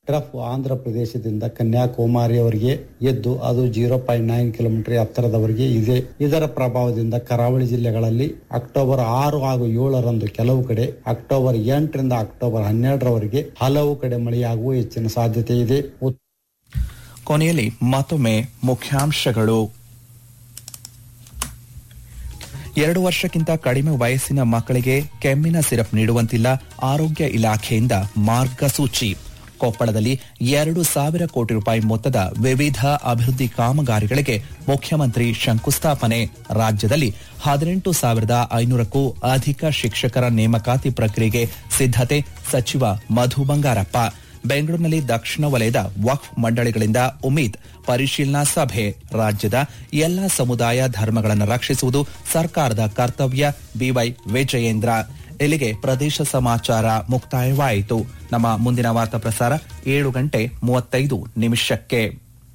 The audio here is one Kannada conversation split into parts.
ಟ್ರಫ್ ಆಂಧ್ರ ಪ್ರದೇಶದಿಂದ ಕನ್ಯಾಕುಮಾರಿಯವರೆಗೆ ಎದ್ದು ಅದು ಜೀರೋ ಪಾಯಿಂಟ್ ನೈನ್ ಕಿಲೋಮೀಟರ್ ಎತ್ತರದವರೆಗೆ ಇದೆ ಇದರ ಪ್ರಭಾವದಿಂದ ಕರಾವಳಿ ಜಿಲ್ಲೆಗಳಲ್ಲಿ ಅಕ್ಟೋಬರ್ ಆರು ಹಾಗೂ ಏಳರಂದು ಕೆಲವು ಕಡೆ ಅಕ್ಟೋಬರ್ ಎಂಟರಿಂದ ಅಕ್ಟೋಬರ್ ಹನ್ನೆರಡರವರೆಗೆ ಹಲವು ಕಡೆ ಮಳೆಯಾಗುವ ಹೆಚ್ಚಿನ ಸಾಧ್ಯತೆ ಇದೆ ಕೊನೆಯಲ್ಲಿ ಮತ್ತೊಮ್ಮೆ ಮುಖ್ಯಾಂಶಗಳು ಎರಡು ವರ್ಷಕ್ಕಿಂತ ಕಡಿಮೆ ವಯಸ್ಸಿನ ಮಕ್ಕಳಿಗೆ ಕೆಮ್ಮಿನ ಸಿರಪ್ ನೀಡುವಂತಿಲ್ಲ ಆರೋಗ್ಯ ಇಲಾಖೆಯಿಂದ ಮಾರ್ಗಸೂಚಿ ಕೊಪ್ಪಳದಲ್ಲಿ ಎರಡು ಸಾವಿರ ಕೋಟಿ ರೂಪಾಯಿ ಮೊತ್ತದ ವಿವಿಧ ಅಭಿವೃದ್ಧಿ ಕಾಮಗಾರಿಗಳಿಗೆ ಮುಖ್ಯಮಂತ್ರಿ ಶಂಕುಸ್ಥಾಪನೆ ರಾಜ್ಯದಲ್ಲಿ ಹದಿನೆಂಟು ಸಾವಿರದ ಐನೂರಕ್ಕೂ ಅಧಿಕ ಶಿಕ್ಷಕರ ನೇಮಕಾತಿ ಪ್ರಕ್ರಿಯೆಗೆ ಸಿದ್ದತೆ ಸಚಿವ ಮಧು ಬಂಗಾರಪ್ಪ ಬೆಂಗಳೂರಿನಲ್ಲಿ ದಕ್ಷಿಣ ವಲಯದ ವಕ್ಫ್ ಮಂಡಳಿಗಳಿಂದ ಉಮೀದ್ ಪರಿಶೀಲನಾ ಸಭೆ ರಾಜ್ಯದ ಎಲ್ಲಾ ಸಮುದಾಯ ಧರ್ಮಗಳನ್ನು ರಕ್ಷಿಸುವುದು ಸರ್ಕಾರದ ಕರ್ತವ್ಯ ಬಿವೈ ವಿಜಯೇಂದ್ರ ಇಲ್ಲಿಗೆ ಪ್ರದೇಶ ಸಮಾಚಾರ ಮುಕ್ತಾಯವಾಯಿತು ನಮ್ಮ ಮುಂದಿನ ವಾರ್ತಾ ಪ್ರಸಾರ ಏಳು ಗಂಟೆ ಮೂವತ್ತೈದು ನಿಮಿಷಕ್ಕೆ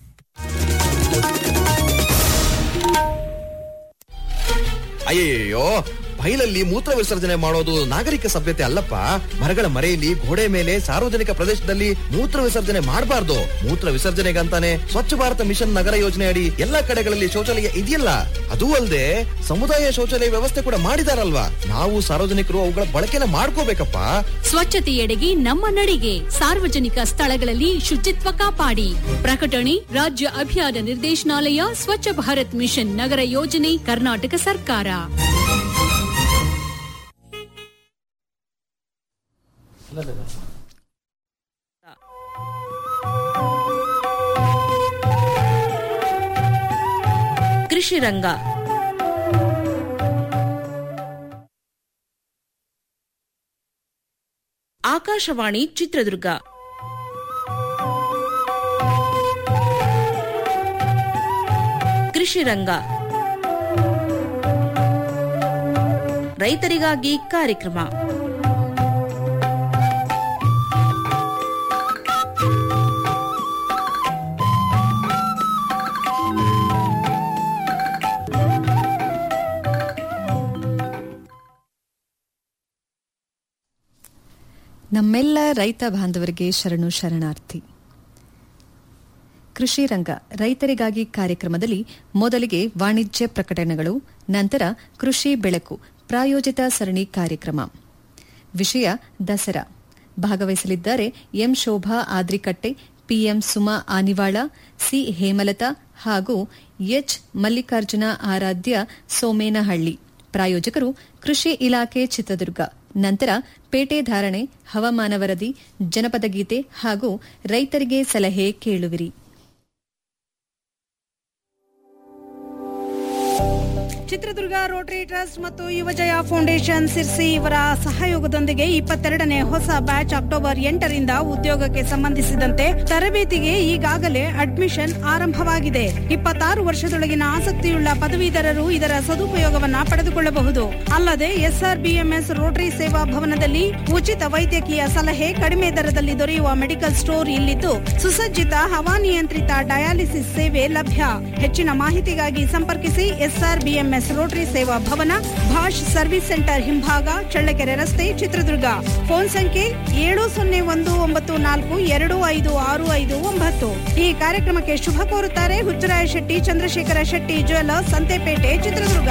ಅಯ್ಯಯ್ಯೋ ಬೈಲಲ್ಲಿ ಮೂತ್ರ ವಿಸರ್ಜನೆ ಮಾಡೋದು ನಾಗರಿಕ ಸಭ್ಯತೆ ಅಲ್ಲಪ್ಪ ಮರಗಳ ಮರೆಯಲ್ಲಿ ಗೋಡೆ ಮೇಲೆ ಸಾರ್ವಜನಿಕ ಪ್ರದೇಶದಲ್ಲಿ ಮೂತ್ರ ವಿಸರ್ಜನೆ ಮಾಡಬಾರ್ದು ಮೂತ್ರ ವಿಸರ್ಜನೆಗಂತಾನೆ ಸ್ವಚ್ಛ ಭಾರತ ಮಿಷನ್ ನಗರ ಯೋಜನೆ ಅಡಿ ಎಲ್ಲಾ ಕಡೆಗಳಲ್ಲಿ ಶೌಚಾಲಯ ಇದೆಯಲ್ಲ ಅದೂ ಅಲ್ಲದೆ ಸಮುದಾಯ ಶೌಚಾಲಯ ವ್ಯವಸ್ಥೆ ಕೂಡ ಮಾಡಿದಾರಲ್ವಾ ನಾವು ಸಾರ್ವಜನಿಕರು ಅವುಗಳ ಬಳಕೆನ ಮಾಡ್ಕೋಬೇಕಪ್ಪ ಸ್ವಚ್ಛತೆಯೆಡೆಗೆ ನಮ್ಮ ನಡಿಗೆ ಸಾರ್ವಜನಿಕ ಸ್ಥಳಗಳಲ್ಲಿ ಶುಚಿತ್ವ ಕಾಪಾಡಿ ಪ್ರಕಟಣೆ ರಾಜ್ಯ ಅಭಿಯಾನ ನಿರ್ದೇಶನಾಲಯ ಸ್ವಚ್ಛ ಭಾರತ್ ಮಿಷನ್ ನಗರ ಯೋಜನೆ ಕರ್ನಾಟಕ ಸರ್ಕಾರ ಕೃಷಿ ರಂಗ ಆಕಾಶವಾಣಿ ಚಿತ್ರದುರ್ಗ ಕೃಷಿ ರಂಗ ರೈತರಿಗಾಗಿ ಕಾರ್ಯಕ್ರಮ ನಮ್ಮೆಲ್ಲ ರೈತ ಬಾಂಧವರಿಗೆ ಶರಣು ಶರಣಾರ್ಥಿ ಕೃಷಿ ರಂಗ ರೈತರಿಗಾಗಿ ಕಾರ್ಯಕ್ರಮದಲ್ಲಿ ಮೊದಲಿಗೆ ವಾಣಿಜ್ಯ ಪ್ರಕಟಣೆಗಳು ನಂತರ ಕೃಷಿ ಬೆಳಕು ಪ್ರಾಯೋಜಿತ ಸರಣಿ ಕಾರ್ಯಕ್ರಮ ವಿಷಯ ದಸರಾ ಭಾಗವಹಿಸಲಿದ್ದಾರೆ M Shobha Adrikatte PM Suma Anivala C Hemalatha ಹಾಗೂ ಎಚ್ ಮಲ್ಲಿಕಾರ್ಜುನ ಆರಾಧ್ಯ ಸೋಮೇನಹಳ್ಳಿ ಪ್ರಾಯೋಜಕರು ಕೃಷಿ ಇಲಾಖೆ ಚಿತ್ರದುರ್ಗ ನಂತರ ಪೇಟೆ ಧಾರಣೆ ಹವಾಮಾನ ವರದಿ ಜನಪದ ಗೀತೆ ಹಾಗೂ ರೈತರಿಗೆ ಸಲಹೆ ಕೇಳುವಿರಿ ಚಿತ್ರದುರ್ಗ ರೋಟರಿ ಟ್ರಸ್ಟ್ ಮತ್ತು ಯುವಜಯ ಫೌಂಡೇಶನ್ ಸಿರ್ಸಿ ಇವರ ಸಹಯೋಗದೊಂದಿಗೆ ಇಪ್ಪತ್ತೆರಡನೇ ಹೊಸ ಬ್ಯಾಚ್ ಅಕ್ಟೋಬರ್ ಎಂಟರಿಂದ ಉದ್ಯೋಗಕ್ಕೆ ಸಂಬಂಧಿಸಿದಂತೆ ತರಬೇತಿಗೆ ಈಗಾಗಲೇ ಅಡ್ಮಿಷನ್ ಆರಂಭವಾಗಿದೆ ಇಪ್ಪತ್ತಾರು ವರ್ಷದೊಳಗಿನ ಆಸಕ್ತಿಯುಳ್ಳ ಪದವೀಧರರು ಇದರ ಸದುಪಯೋಗವನ್ನ ಪಡೆದುಕೊಳ್ಳಬಹುದು ಅಲ್ಲದೆ ಎಸ್ಆರ್ಬಿಎಂಎಸ್ ರೋಟರಿ ಸೇವಾ ಭವನದಲ್ಲಿ ಉಚಿತ ವೈದ್ಯಕೀಯ ಸಲಹೆ ಕಡಿಮೆ ದರದಲ್ಲಿ ದೊರೆಯುವ ಮೆಡಿಕಲ್ ಸ್ಟೋರ್ ಇಲ್ಲಿದ್ದು ಸುಸಜ್ಜಿತ ಹವಾನಿಯಂತ್ರಿತ ಡಯಾಲಿಸಿಸ್ ಸೇವೆ ಲಭ್ಯ ಹೆಚ್ಚಿನ ಮಾಹಿತಿಗಾಗಿ ಸಂಪರ್ಕಿಸಿ ಎಸ್ಆರ್ಬಿಎಂಎಸ್ ರೋಟರಿ ಸೇವಾ ಭವನ ಭಾಷ್ ಸರ್ವಿಸ್ ಸೆಂಟರ್ ಹಿಂಭಾಗ ಚಳ್ಳಕೆರೆ ರಸ್ತೆ ಚಿತ್ರದುರ್ಗ ಫೋನ್ ಸಂಖ್ಯೆ ಏಳು ಸೊನ್ನೆ ಒಂದು ಒಂಬತ್ತು ನಾಲ್ಕು ಎರಡು ಐದು ಆರು ಐದು ಒಂಬತ್ತು ಈ ಕಾರ್ಯಕ್ರಮಕ್ಕೆ ಶುಭ ಕೋರುತ್ತಾರೆ ಹುಚ್ಚರಾಯ ಶೆಟ್ಟಿ ಚಂದ್ರಶೇಖರ ಶೆಟ್ಟಿ ಜ್ಯುವೆಲರ್ಸ್ ಸಂತೆಪೇಟೆ ಚಿತ್ರದುರ್ಗ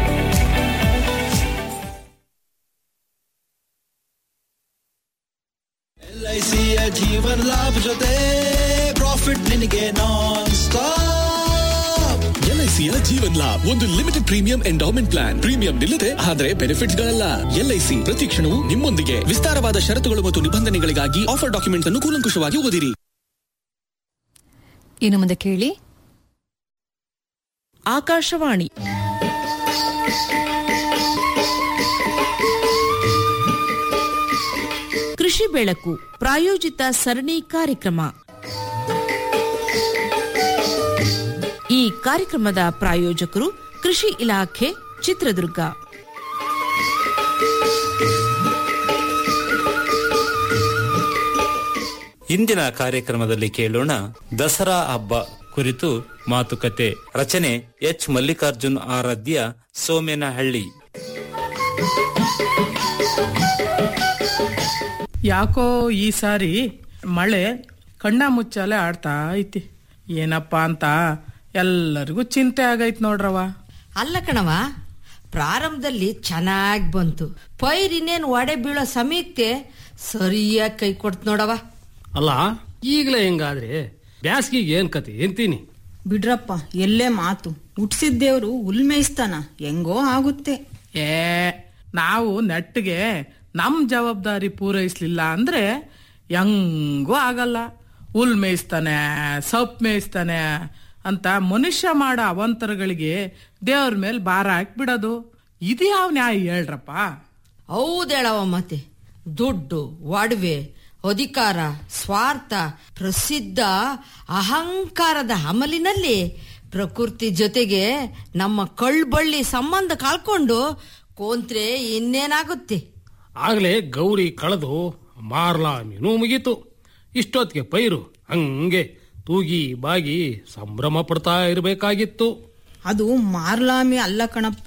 ಎಲ್ಐಸಿಯ ಜೀವನ ಲಾಭ ಜೊತೆ ಪ್ರಾಫಿಟ್ ನಿನಗೆ ನಾನ್ ಸ್ಟಾಪ್ ಎಲ್ಐಸಿಯ ಜೀವನ್ ಲಾಭ್ ಒಂದು limited premium endowment plan premium ನಿಲ್ಲದೆ ಆದರೆ ಬೆನಿಫಿಟ್ಸ್ ಗಳಲ್ಲ ಎಲ್ಐಸಿ ಪ್ರತಿ ಕ್ಷಣವೂ ನಿಮ್ಮೊಂದಿಗೆ ವಿಸ್ತಾರವಾದ ಷರತ್ತುಗಳು ಮತ್ತು ನಿಬಂಧನೆಗಳಿಗಾಗಿ ಆಫರ್ ಡಾಕ್ಯುಮೆಂಟ್ ಅನ್ನು ಕೂಲಂಕುಷವಾಗಿ ಓದಿರಿ ಇನ್ನು ಮುಂದೆ ಕೇಳಿ ಆಕಾಶವಾಣಿ ಕೃಷಿ ಬೆಳಕು ಪ್ರಾಯೋಜಿತ ಸರಣಿ ಕಾರ್ಯಕ್ರಮ ಈ ಕಾರ್ಯಕ್ರಮದ ಪ್ರಾಯೋಜಕರು ಕೃಷಿ ಇಲಾಖೆ ಚಿತ್ರದುರ್ಗ ಇಂದಿನ ಕಾರ್ಯಕ್ರಮದಲ್ಲಿ ಕೇಳೋಣ ದಸರಾ ಹಬ್ಬ ಕುರಿತು ಮಾತುಕತೆ ರಚನೆ ಎಚ್ ಮಲ್ಲಿಕಾರ್ಜುನ್ ಆರಾಧ್ಯ ಸೋಮೇನಹಳ್ಳಿ ಯಾಕೋ ಈ ಸಾರಿ ಮಳೆ ಕಣ್ಣ ಮುಚ್ಚಾಲೆ ಆಡ್ತಾ ಐತಿ ಏನಪ್ಪ ಅಂತ ಎಲ್ಲರಿಗೂ ಚಿಂತೆ ಆಗೈತ್ ನೋಡ್ರವ ಅಲ್ಲ ಕಣವ ಪ್ರಾರಂಭದಲ್ಲಿ ಚೆನ್ನಾಗಿ ಬಂತು ಪೈರ್ ಇನ್ನೇನು ಒಡೆ ಬೀಳೋ ಸಮಯಕ್ಕೆ ಸರಿಯಾಗಿ ಕೈ ಕೊಡ್ತು ನೋಡವ ಅಲ್ಲ ಈಗಲೇ ಹೆಂಗಾದ್ರೆ ಬ್ಯಾಸ್ಗಿಗೆ ಏನ್ ಕತೆ ಎಂತೀನಿ ಬಿಡ್ರಪ್ಪ ಎಲ್ಲೇ ಮಾತು ಹುಟ್ಸಿದ್ದೇವ್ರು ಉಲ್ಮೇಯಿಸ್ತಾನ ಹೆಂಗೋ ಆಗುತ್ತೆ ಏ ನಾವು ನೆಟ್ಟಿಗೆ ನಮ್ ಜವಾಬ್ದಾರಿ ಪೂರೈಸ್ಲಿಲ್ಲ ಅಂದ್ರೆ ಹೆಂಗೂ ಆಗಲ್ಲ ಹುಲ್ ಮೇಯಿಸ್ತಾನೆ ಸೊಪ್ಪು ಮೇಯಿಸ್ತಾನೆ ಅಂತ ಮನುಷ್ಯ ಮಾಡೋ ಅವಂತರಗಳಿಗೆ ದೇವ್ರ ಮೇಲೆ ಭಾರ ಹಾಕ್ಬಿಡೋದು ಇದು ಯಾವ ನ್ಯಾಯ ಹೇಳ್ರಪ್ಪ ಹೌದೇಳವ ಮತ್ತೆ ದುಡ್ಡು ಒಡವೆ ಅಧಿಕಾರ ಸ್ವಾರ್ಥ ಪ್ರಸಿದ್ಧ ಅಹಂಕಾರದ ಅಮಲಿನಲ್ಲಿ ಪ್ರಕೃತಿ ಜೊತೆಗೆ ನಮ್ಮ ಕಳ್ಬಳ್ಳಿ ಸಂಬಂಧ ಕಳ್ಕೊಂಡು ಕೋಂತ್ರೆ ಇನ್ನೇನಾಗುತ್ತೆ ಆಗ್ಲೇ ಗೌರಿ ಕಳೆದು ಮಾರ್ಲಾ ಮೀನು ಮುಗೀತು ಇಷ್ಟೊತ್ತಿಗೆ ಪೈರು ಹಂಗೆ ತೂಗಿ ಬಾಗಿ ಸಂಭ್ರಮ ಪಡ್ತಾ ಇರಬೇಕಾಗಿತ್ತು ಅದು ಮಾರ್ಲಾಮಿ ಅಲ್ಲ ಕಣಪ್ಪ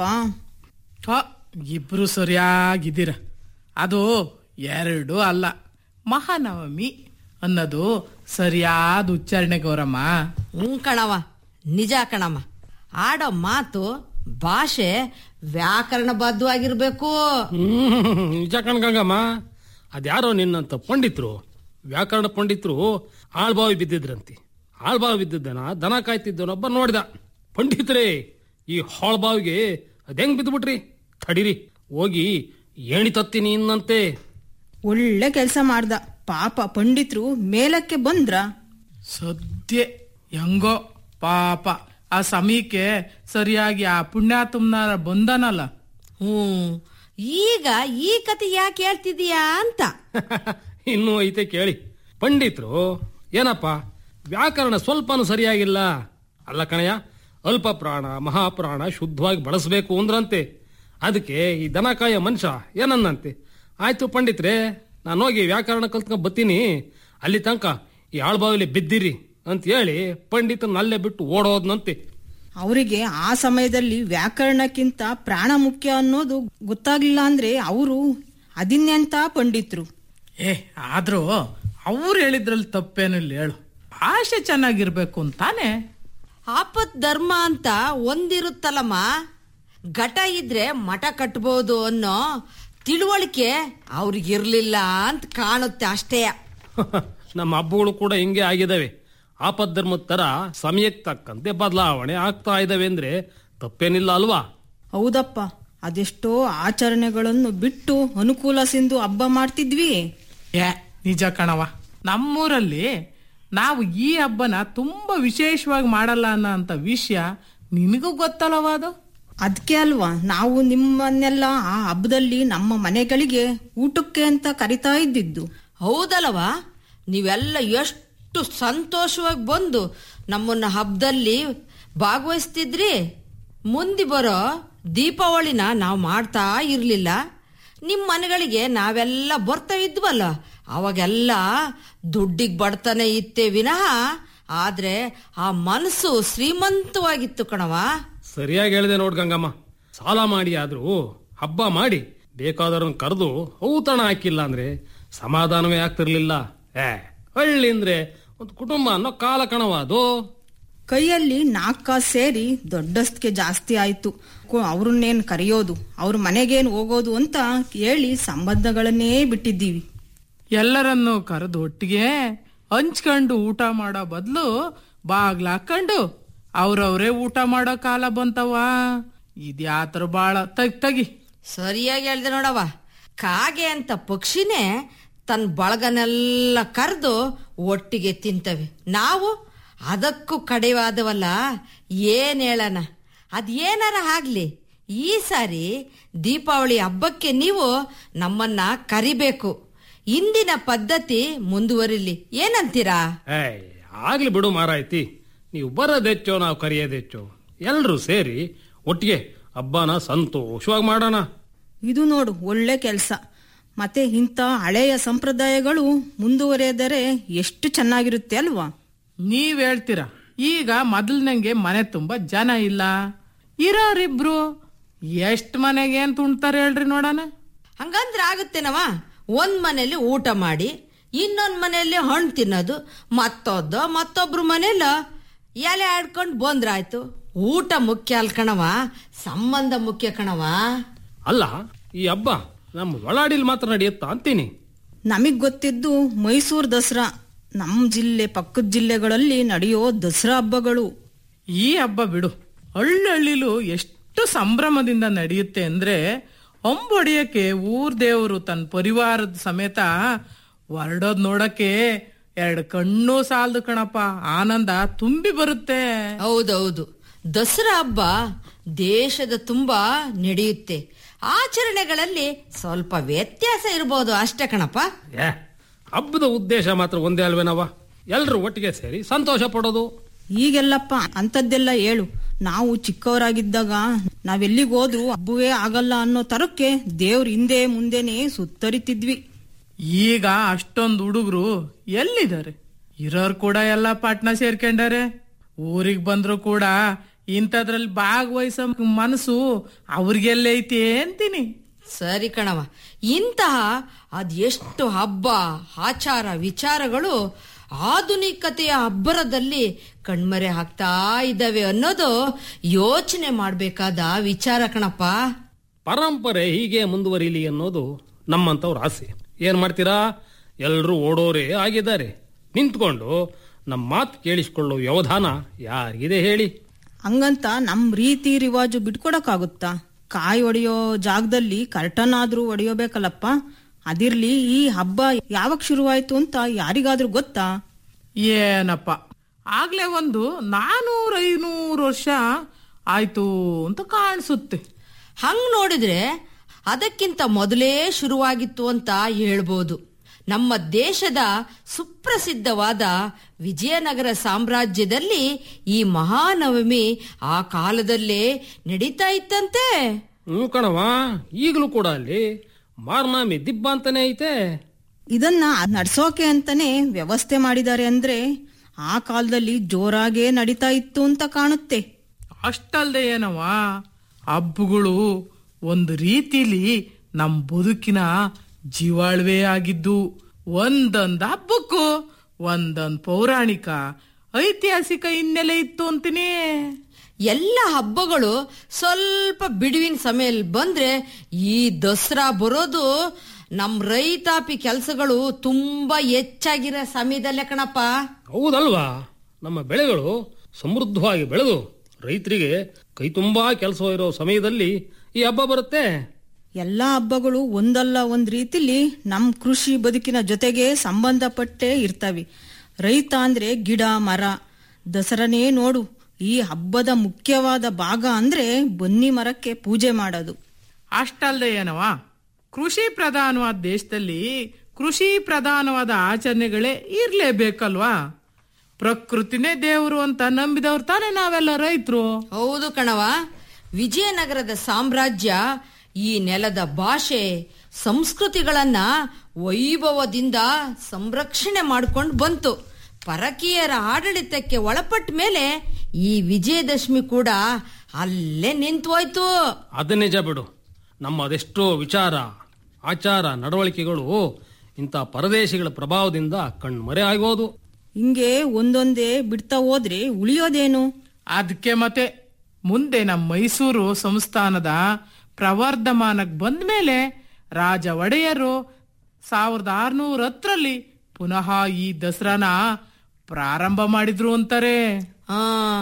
ಹ, ಇಬ್ರು ಸರಿಯಾಗಿದ್ದೀರ ಅದು ಎರಡು ಅಲ್ಲ ಮಹಾನವಮಿ ಅನ್ನೋದು ಸರಿಯಾದ ಉಚ್ಚಾರಣೆ ಗೌರಮ್ಮ ಹ್ಞೂ ಕಣವ ನಿಜ ಕಣಮ್ಮ ಆಡೋ ಮಾತು ಭಾಷೆ ವ್ಯಾಕರಣಬದ್ಧವಾಗಿರ್ಬೇಕು ಹ್ಮ್, ನಿಜ ಕಣ್ಗಂಗಮ್ಮ ಅದ್ಯಾರೋ ನಿನ್ನಂತ ಪಂಡಿತ್ರು ವ್ಯಾಕರಣ ಪಂಡಿತ್ರು ಆಳ್ಬಾವಿ ಬಿದ್ದಿದ್ರಂತೆ ಆಳ್ಬಾವಿ ಬಿದ್ದಿದ್ದನ ದನ ಕಾಯ್ತಿದ್ದವನೊಬ್ಬ ನೋಡಿದ ಪಂಡಿತರೇ ಈ ಹಾಳ್ಬಾವಿಗೆ ಅದೆಂಗ್ ಬಿದ್ದುಬಿಟ್ರಿ ತಡಿರಿ ಹೋಗಿ ಏಣಿ ತತ್ತೀನಿ ಇನ್ನಂತೆ ಒಳ್ಳೆ ಕೆಲಸ ಮಾಡ್ದ ಪಾಪ ಪಂಡಿತ್ರು ಮೇಲಕ್ಕೆ ಬಂದ್ರ ಸದ್ಯ ಹೆಂಗೋ ಪಾಪ ಆ ಸಮಯಕ್ಕೆ ಸರಿಯಾಗಿ ಆ ಪುಣ್ಯಾತ್ಮನ ಬಂದನಲ್ಲ ಹ್ಮ್ ಈಗ ಈ ಕತೆ ಯಾಕೆ ಹೇಳ್ತಿದೀಯಾ ಅಂತ ಇನ್ನೂ ಐತೆ ಕೇಳಿ ಪಂಡಿತ್ರು ಏನಪ್ಪ ವ್ಯಾಕರಣ ಸ್ವಲ್ಪನೂ ಸರಿಯಾಗಿಲ್ಲ ಅಲ್ಲ ಕಣಯ್ಯ ಅಲ್ಪ ಪ್ರಾಣ ಮಹಾಪ್ರಾಣ ಶುದ್ಧವಾಗಿ ಬಳಸಬೇಕು ಅಂದ್ರಂತೆ ಅದಕ್ಕೆ ಈ ದನಕಾಯ ಮನುಷ್ಯ ಏನನ್ನಂತೆ ಆಯ್ತು ಪಂಡಿತ್ರೆ ನಾನು ಹೋಗಿ ವ್ಯಾಕರಣ ಕಲ್ತ್ಕೊಂಡ್ ಬತ್ತೀನಿ ಅಲ್ಲಿ ತನಕ ಈ ಆಳ್ಬಾವಿಲಿ ಬಿದ್ದಿರಿ ಅಂತ ಹೇಳಿ ಪಂಡಿತನ ಅಲ್ಲೇ ಬಿಟ್ಟು ಓಡೋದ್ನಂತೆ ಅವರಿಗೆ ಆ ಸಮಯದಲ್ಲಿ ವ್ಯಾಕರಣಕ್ಕಿಂತ ಪ್ರಾಣ ಮುಖ್ಯ ಅನ್ನೋದು ಗೊತ್ತಾಗ್ಲಿಲ್ಲ ಅಂದ್ರೆ ಅವರು ಅದಿನ್ನೆಂತ ಪಂಡಿತ್ರು ಏ ಆದ್ರೂ ಅವ್ರು ಹೇಳಿದ್ರಲ್ಲಿ ತಪ್ಪೇನಿಲ್ಲ ಹೇಳು ಭಾಷೆ ಚೆನ್ನಾಗಿರ್ಬೇಕು ಅಂತಾನೆ ಆಪತ್ ಧರ್ಮ ಅಂತ ಒಂದಿರುತ್ತಲ್ಲಮ್ಮ ಘಟ ಇದ್ರೆ ಮಠ ಕಟ್ಬೋದು ಅನ್ನೋ ತಿಳುವಳಿಕೆ ಅವ್ರಿಗಿರ್ಲಿಲ್ಲ ಅಂತ ಕಾಣುತ್ತೆ ಅಷ್ಟೇ ನಮ್ಮ ಹಬ್ಬಗಳು ಕೂಡ ಹಿಂಗೆ ಆಗಿದಾವೆ ಆಪದ್ಧರ್ಮದ ತರ ಸಮಯಕ್ಕೆ ತಕ್ಕಂತೆ ಬದಲಾವಣೆ ಆಗ್ತಾ ಇದಾವೆ ಅಂದ್ರೆ ತಪ್ಪೇನಿಲ್ಲ ಅಲ್ವಾ ಹೌದಪ್ಪ ಅದೆಷ್ಟೋ ಆಚರಣೆಗಳನ್ನು ಬಿಟ್ಟು ಅನುಕೂಲ ಸಿಂಧು ಹಬ್ಬ ಮಾಡ್ತಿದ್ವಿ ಏ ನಿಜ ಕಣವ ನಮ್ಮೂರಲ್ಲಿ ನಾವು ಈ ಹಬ್ಬನ ತುಂಬಾ ವಿಶೇಷವಾಗಿ ಮಾಡಲ್ಲ ಅನ್ನೋ ಅಂತ ವಿಷಯ ನಿನಗೂ ಗೊತ್ತಲ್ಲವ ಅದು ಅದಕ್ಕೆ ಅಲ್ವಾ ನಾವು ನಿಮ್ಮನ್ನೆಲ್ಲ ಆ ಹಬ್ಬದಲ್ಲಿ ನಮ್ಮ ಮನೆಗಳಿಗೆ ಊಟಕ್ಕೆ ಅಂತ ಕರಿತಾ ಇದ್ದಿದ್ದು ಹೌದಲ್ವಾ ನೀವೆಲ್ಲ ಎಷ್ಟು ಸಂತೋಷವಾಗಿ ಬಂದು ನಮ್ಮನ್ನ ಹಬ್ಬದಲ್ಲಿ ಭಾಗವಹಿಸ್ತಿದ್ರಿ ಮುಂದೆ ಬರೋ ದೀಪಾವಳಿನ ನಾವು ಮಾಡ್ತಾ ಇರ್ಲಿಲ್ಲ ನಿಮ್ಮ ಮನೆಗಳಿಗೆ ನಾವೆಲ್ಲ ಬರ್ತಾ ಇದ್ವಲ್ಲ ಅವಾಗೆಲ್ಲ ದುಡ್ಡಿಗೆ ಬಡ್ತಾನೆ ಇತ್ತೇ ವಿನಃ ಆದ್ರೆ ಆ ಮನಸ್ಸು ಶ್ರೀಮಂತವಾಗಿತ್ತು ಕಣವ ಸರಿಯಾಗಿ ಹೇಳಿದೆ ನೋಡ್ ಗಂಗಮ್ಮ ಸಾಲ ಮಾಡಿ ಆದ್ರೂ ಹಬ್ಬ ಮಾಡಿ ಬೇಕಾದವ್ರನ್ನ ಕರೆದು ಔತಣ ಹಾಕಿಲ್ಲ ಅಂದ್ರೆ ಸಮಾಧಾನವೇ ಆಗ್ತಿರ್ಲಿಲ್ಲ ಏ ಹಳ್ಳಿ ಅಂದ್ರೆ ಒಂದು ಕುಟುಂಬ ಅನ್ನೋ ಕಾಲ ಕಣವ ಅದು ಕೈಯಲ್ಲಿ ನಾಲ್ಕ ಸೇರಿ ದೊಡ್ಡಸ್ತಿಗೆ ಜಾಸ್ತಿ ಆಯ್ತು ಕೊ- ಅವ್ರನ್ನೇನ್ ಕರೆಯೋದು ಅವ್ರ ಮನೆಗೇನ್ ಹೋಗೋದು ಅಂತ ಹೇಳಿ ಸಂಬಂಧಗಳನ್ನೇ ಬಿಟ್ಟಿದ್ದೀವಿ ಎಲ್ಲರನ್ನು ಕರೆದು ಒಟ್ಟಿಗೆ ಹಂಚ್ಕೊಂಡು ಊಟ ಮಾಡೋ ಬದಲು ಬಾಗ್ಲ ಹಾಕೊಂಡು ಅವ್ರವ್ರೇ ಊಟ ಮಾಡೋ ಕಾಲ ಬಂತವ ಇದ್ಯಾತರ ಬಾಳ ತಗ್ ತಗಿ ಸರಿಯಾಗಿ ಹೇಳ್ದೆ ನೋಡವ ಕಾಗೆ ಅಂತ ಪಕ್ಷಿನೇ ತನ್ನ ಬಳಗನೆಲ್ಲ ಕರೆದು ಒಟ್ಟಿಗೆ ತಿಂತವೆ ನಾವು ಅದಕ್ಕೂ ಕಡಿವಾದವಲ್ಲ ಏನ್ ಹೇಳಣ ಅದೇನಾರ ಆಗ್ಲಿ ಈ ಸಾರಿ ದೀಪಾವಳಿ ಹಬ್ಬಕ್ಕೆ ನೀವು ನಮ್ಮನ್ನ ಕರಿಬೇಕು ಇಂದಿನ ಪದ್ಧತಿ ಮುಂದುವರಿಲಿ ಏನಂತೀರಾ ಏಯ್ ಆಗ್ಲಿ ಬಿಡು ಮಾರಾಯ್ತಿ ನೀವು ಬರೋದೆಚ್ಚೋ ನಾವು ಕರೆಯೋದೆಚ್ಚೋ ಎಲ್ರೂ ಸೇರಿ ಒಟ್ಟಿಗೆ ಹಬ್ಬನ ಸಂತೋಷವಾಗಿ ಮಾಡೋಣ ಇದು ನೋಡು ಒಳ್ಳೆ ಕೆಲಸ ಮತ್ತೆ ಇಂಥ ಹಳೆಯ ಸಂಪ್ರದಾಯಗಳು ಮುಂದುವರೆದರೆ ಎಷ್ಟು ಚೆನ್ನಾಗಿರುತ್ತೆ ಅಲ್ವಾ ನೀವ್ ಹೇಳ್ತೀರ ಈಗ ಮೊದಲ್ನಂಗೆ ಮನೆ ತುಂಬಾ ಜನ ಇಲ್ಲ ಇರೋರಿಬ್ರು ಎಷ್ಟ್ ಮನೆಗೆ ಏನ್ ತುಂಡ್ತಾರೆ ಹೇಳ್ರಿ ನೋಡೋಣ ಹಂಗಂದ್ರೆ ಆಗುತ್ತೇನವ ಒಂದ್ ಮನೇಲಿ ಊಟ ಮಾಡಿ ಇನ್ನೊಂದ್ ಮನೆಯಲ್ಲಿ ಹಣ್ಣು ತಿನ್ನೋದು ಮತ್ತೊದ್ದು ಮತ್ತೊಬ್ರು ಮನೆಯಲ್ಲ ಎಲೆ ಆಡ್ಕೊಂಡು ಬಂದ್ರಾಯ್ತು ಊಟ ಮುಖ್ಯ ಅಲ್ ಕಣವ ಸಂಬಂಧ ಮುಖ್ಯ ಕಣವ ಅಲ್ಲ ಈ ಹಬ್ಬ ನಮ್ಮ ಒಳಾಡಿಲ್ ಮಾತ್ರ ನಡೆಯುತ್ತಾ ಅಂತೀನಿ ನಮಗ್ ಗೊತ್ತಿದ್ದು ಮೈಸೂರು ದಸರಾ ನಮ್ಮ ಜಿಲ್ಲೆ ಪಕ್ಕದ ಜಿಲ್ಲೆಗಳಲ್ಲಿ ನಡೆಯೋ ದಸರಾ ಹಬ್ಬಗಳು ಈ ಹಬ್ಬ ಬಿಡು ಹಳ್ಳಹಳ್ಳಿಲು ಎಷ್ಟು ಸಂಭ್ರಮದಿಂದ ನಡೆಯುತ್ತೆ ಅಂದ್ರೆ ಹೊಂಬೊಡಿಯಕ್ಕೆ ಊರ್ ದೇವರು ತನ್ನ ಪರಿವಾರದ ಸಮೇತ ಹೊರಡೋದ್ ನೋಡಕ್ಕೆ ಎರಡು ಕಣ್ಣು ಸಾಲದು ಕಣಪ್ಪ ಆನಂದ ತುಂಬಿ ಬರುತ್ತೆ ಹೌದೌದು ದಸರಾ ಹಬ್ಬ ದೇಶದ ತುಂಬಾ ನಡೆಯುತ್ತೆ ಆಚರಣೆಗಳಲ್ಲಿ ಸ್ವಲ್ಪ ವ್ಯತ್ಯಾಸ ಇರಬಹುದು ಅಷ್ಟೇ ಕಣಪ್ಪ ಏ ಹಬ್ಬದ ಉದ್ದೇಶ ಮಾತ್ರ ಒಂದೇ ಅಲ್ವೇನವ ಎಲ್ರು ಒಟ್ಟಿಗೆ ಸೇರಿ ಸಂತೋಷ ಪಡೋದು ಈಗೆಲ್ಲಪ್ಪ ಅಂಥದ್ದೆಲ್ಲ ಹೇಳು ನಾವು ಚಿಕ್ಕವರಾಗಿದ್ದಾಗ ನಾವೆಲ್ಲಿಗೆ ಹೋದ್ರು ಹಬ್ಬವೇ ಆಗಲ್ಲ ಅನ್ನೋ ತರಕ್ಕೆ ದೇವ್ರ ಹಿಂದೆ ಮುಂದೆನೆ ಸುತ್ತರಿತಿದ್ವಿ ಈಗ ಅಷ್ಟೊಂದು ಹುಡುಗರು ಎಲ್ಲಿದ್ದಾರೆ ಇರೋರು ಕೂಡ ಎಲ್ಲ ಪಾಟ್ನ ಸೇರ್ಕೊಂಡಾರೆ ಊರಿಗೆ ಬಂದ್ರು ಕೂಡ ಇಂಥದ್ರಲ್ಲಿ ಭಾಗವಹಿಸೋ ಮನಸ್ಸು ಅವ್ರಿಗೆಲ್ಲೈತಿ ಅಂತೀನಿ ಸರಿ ಕಣವ ಇಂತಹ ಅದೆಷ್ಟು ಹಬ್ಬ ಆಚಾರ ವಿಚಾರಗಳು ಆಧುನಿಕತೆಯ ಅಬ್ಬರದಲ್ಲಿ ಕಣ್ಮರೆ ಆಗ್ತಾ ಇದ್ದಾವೆ ಅನ್ನೋದು ಯೋಚನೆ ಮಾಡಬೇಕಾದ ವಿಚಾರ ಕಣಪ್ಪ ಪರಂಪರೆ ಹೀಗೆ ಮುಂದುವರಿಲಿ ಅನ್ನೋದು ನಮ್ಮಂತವ್ರ ಆಸೆ ಏನ್ ಮಾಡ್ತೀರಾ ಎಲ್ರೂ ಓಡೋರೇ ಆಗಿದ್ದಾರೆ ನಿಂತ್ಕೊಂಡು ನಮ್ಮ ಮಾತು ಕೇಳಿಸ್ಕೊಳ್ಳೋ ವ್ಯವಧಾನ ಯಾರಿಗಿದೆ ಹೇಳಿ ಹಂಗಂತ ನಮ್ ರೀತಿ ರಿವಾಜು ಬಿಟ್ಕೊಡಕ್ಕಾಗುತ್ತಾ ಕಾಯಿ ಹೊಡೆಯೋ ಜಾಗದಲ್ಲಿ ಕರ್ಟನ್ ಆದ್ರೂ ಹೊಡೆಯೋಬೇಕಲ್ಲಪ್ಪ ಅದಿರ್ಲಿ ಈ ಹಬ್ಬ ಯಾವಾಗ ಶುರುವಾಯ್ತು ಅಂತ ಯಾರಿಗಾದ್ರೂ ಗೊತ್ತಾ ಏನಪ್ಪ ಆಗ್ಲೇ ಒಂದು ನಾನೂರ ಐನೂರು ವರ್ಷ ಆಯ್ತು ಅಂತ ಕಾಣಿಸುತ್ತೆ ಹಂಗ್ ನೋಡಿದ್ರೆ ಅದಕ್ಕಿಂತ ಮೊದಲೇ ಶುರುವಾಗಿತ್ತು ಅಂತ ಹೇಳ್ಬೋದು ನಮ್ಮ ದೇಶದ ಸುಪ್ರಸಿದ್ಧವಾದ ವಿಜಯನಗರ ಸಾಮ್ರಾಜ್ಯದಲ್ಲಿ ಈ ಮಹಾನವಮಿ ಆ ಕಾಲದಲ್ಲೇ ನಡೀತಾ ಇತ್ತಂತೆ ಹ್ಞೂ ಕಣವ ಈಗಲೂ ಕೂಡ ಅಲ್ಲಿ ಮಾರ್ನಾಮಿ ದಿಬ್ಬ ಅಂತಾನೆ ಐತೆ ಇದನ್ನ ನಡ್ಸೋಕೆ ಅಂತಾನೆ ವ್ಯವಸ್ಥೆ ಮಾಡಿದ್ದಾರೆ ಅಂದ್ರೆ ಆ ಕಾಲದಲ್ಲಿ ಜೋರಾಗೇ ನಡೀತಾ ಇತ್ತು ಅಂತ ಕಾಣುತ್ತೆ ಅಷ್ಟಲ್ದೆ ಏನವ ಹಬ್ಬಗಳು ಒಂದು ರೀತಿಲಿ ನಮ್ ಬದುಕಿನ ಜೀವಾಳ್ವೆ ಆಗಿದ್ದು ಒಂದೊಂದ್ ಹಬ್ಬಕ್ಕೂ ಒಂದೊಂದ್ ಪೌರಾಣಿಕ ಐತಿಹಾಸಿಕ ಹಿನ್ನೆಲೆ ಇತ್ತು ಅಂತೀನಿ ಎಲ್ಲ ಹಬ್ಬಗಳು ಸ್ವಲ್ಪ ಬಿಡುವಿನ ಸಮಯಲ್ಲಿ ಬಂದ್ರೆ ಈ ದಸರಾ ಬರೋದು ನಮ್ ರೈತಾಪಿ ಕೆಲಸಗಳು ತುಂಬಾ ಹೆಚ್ಚಾಗಿರೋ ಸಮಯದಲ್ಲೇ ಕಣಪ್ಪ ಹೌದಲ್ವಾ ನಮ್ಮ ಬೆಳೆಗಳು ಸಮೃದ್ಧವಾಗಿ ಬೆಳೆದು ರೈತರಿಗೆ ಕೈ ತುಂಬಾ ಕೆಲಸ ಇರೋ ಸಮಯದಲ್ಲಿ ಈ ಹಬ್ಬ ಬರುತ್ತೆ ಎಲ್ಲಾ ಹಬ್ಬಗಳು ಒಂದಲ್ಲ ಒಂದ್ ರೀತಿಲಿ ನಮ್ ಕೃಷಿ ಬದುಕಿನ ಜೊತೆಗೆ ಸಂಬಂಧಪಟ್ಟೇ ಇರ್ತವೆ ರೈತ ಅಂದ್ರೆ ಗಿಡ ಮರ ದಸರನೇ ನೋಡು ಈ ಹಬ್ಬದ ಮುಖ್ಯವಾದ ಭಾಗ ಅಂದ್ರೆ ಬನ್ನಿ ಮರಕ್ಕೆ ಪೂಜೆ ಮಾಡೋದು ಅಷ್ಟಲ್ದೆ ಏನವ ಕೃಷಿ ಪ್ರಧಾನವಾದ ದೇಶದಲ್ಲಿ ಕೃಷಿ ಪ್ರಧಾನವಾದ ಆಚರಣೆಗಳೇ ಇರ್ಲೇಬೇಕಲ್ವಾ ಪ್ರಕೃತಿನೇ ದೇವರು ಅಂತ ನಂಬಿದವ್ರು ತಾನೇ ನಾವೆಲ್ಲ ರೈತರು ಹೌದು ಕಣವ ವಿಜಯನಗರದ ಸಾಮ್ರಾಜ್ಯ ಈ ನೆಲದ ಭಾಷೆ ಸಂಸ್ಕೃತಿಗಳನ್ನ ವೈಭವದಿಂದ ಸಂರಕ್ಷಣೆ ಮಾಡ್ಕೊಂಡು ಬಂತು ಪರಕೀಯರ ಆಡಳಿತಕ್ಕೆ ಒಳಪಟ್ಟ ಮೇಲೆ ಈ ವಿಜಯದಶಮಿ ಕೂಡ ಅಲ್ಲೇ ನಿಂತು ಹೋಯ್ತು ಅದು ನಿಜ ಬಿಡು ನಮ್ಮ ಅದೆಷ್ಟೋ ವಿಚಾರ ಆಚಾರ ನಡವಳಿಕೆಗಳು ಇಂಥ ಪರದೇಶಿಗಳ ಪ್ರಭಾವದಿಂದ ಕಣ್ಮರೆ ಆಗೋದು ಹಿಂಗೆ ಒಂದೊಂದೇ ಬಿಡ್ತಾ ಹೋದ್ರೆ ಉಳಿಯೋದೇನು ಅದಕ್ಕೆ ಮತ್ತೆ ಮುಂದೆ ನಮ್ಮ ಮೈಸೂರು ಸಂಸ್ಥಾನದ ಪ್ರವರ್ಧಮಾನಕ್ಕೆ ಬಂದ ಮೇಲೆ ರಾಜ ಒಡೆಯರು ಸಾವಿರದ ಆರ್ನೂರ ಹತ್ತರಲ್ಲಿ ಪುನಃ ಈ ದಸರಾನ ಪ್ರಾರಂಭ ಮಾಡಿದ್ರು ಅಂತಾರೆ ಆ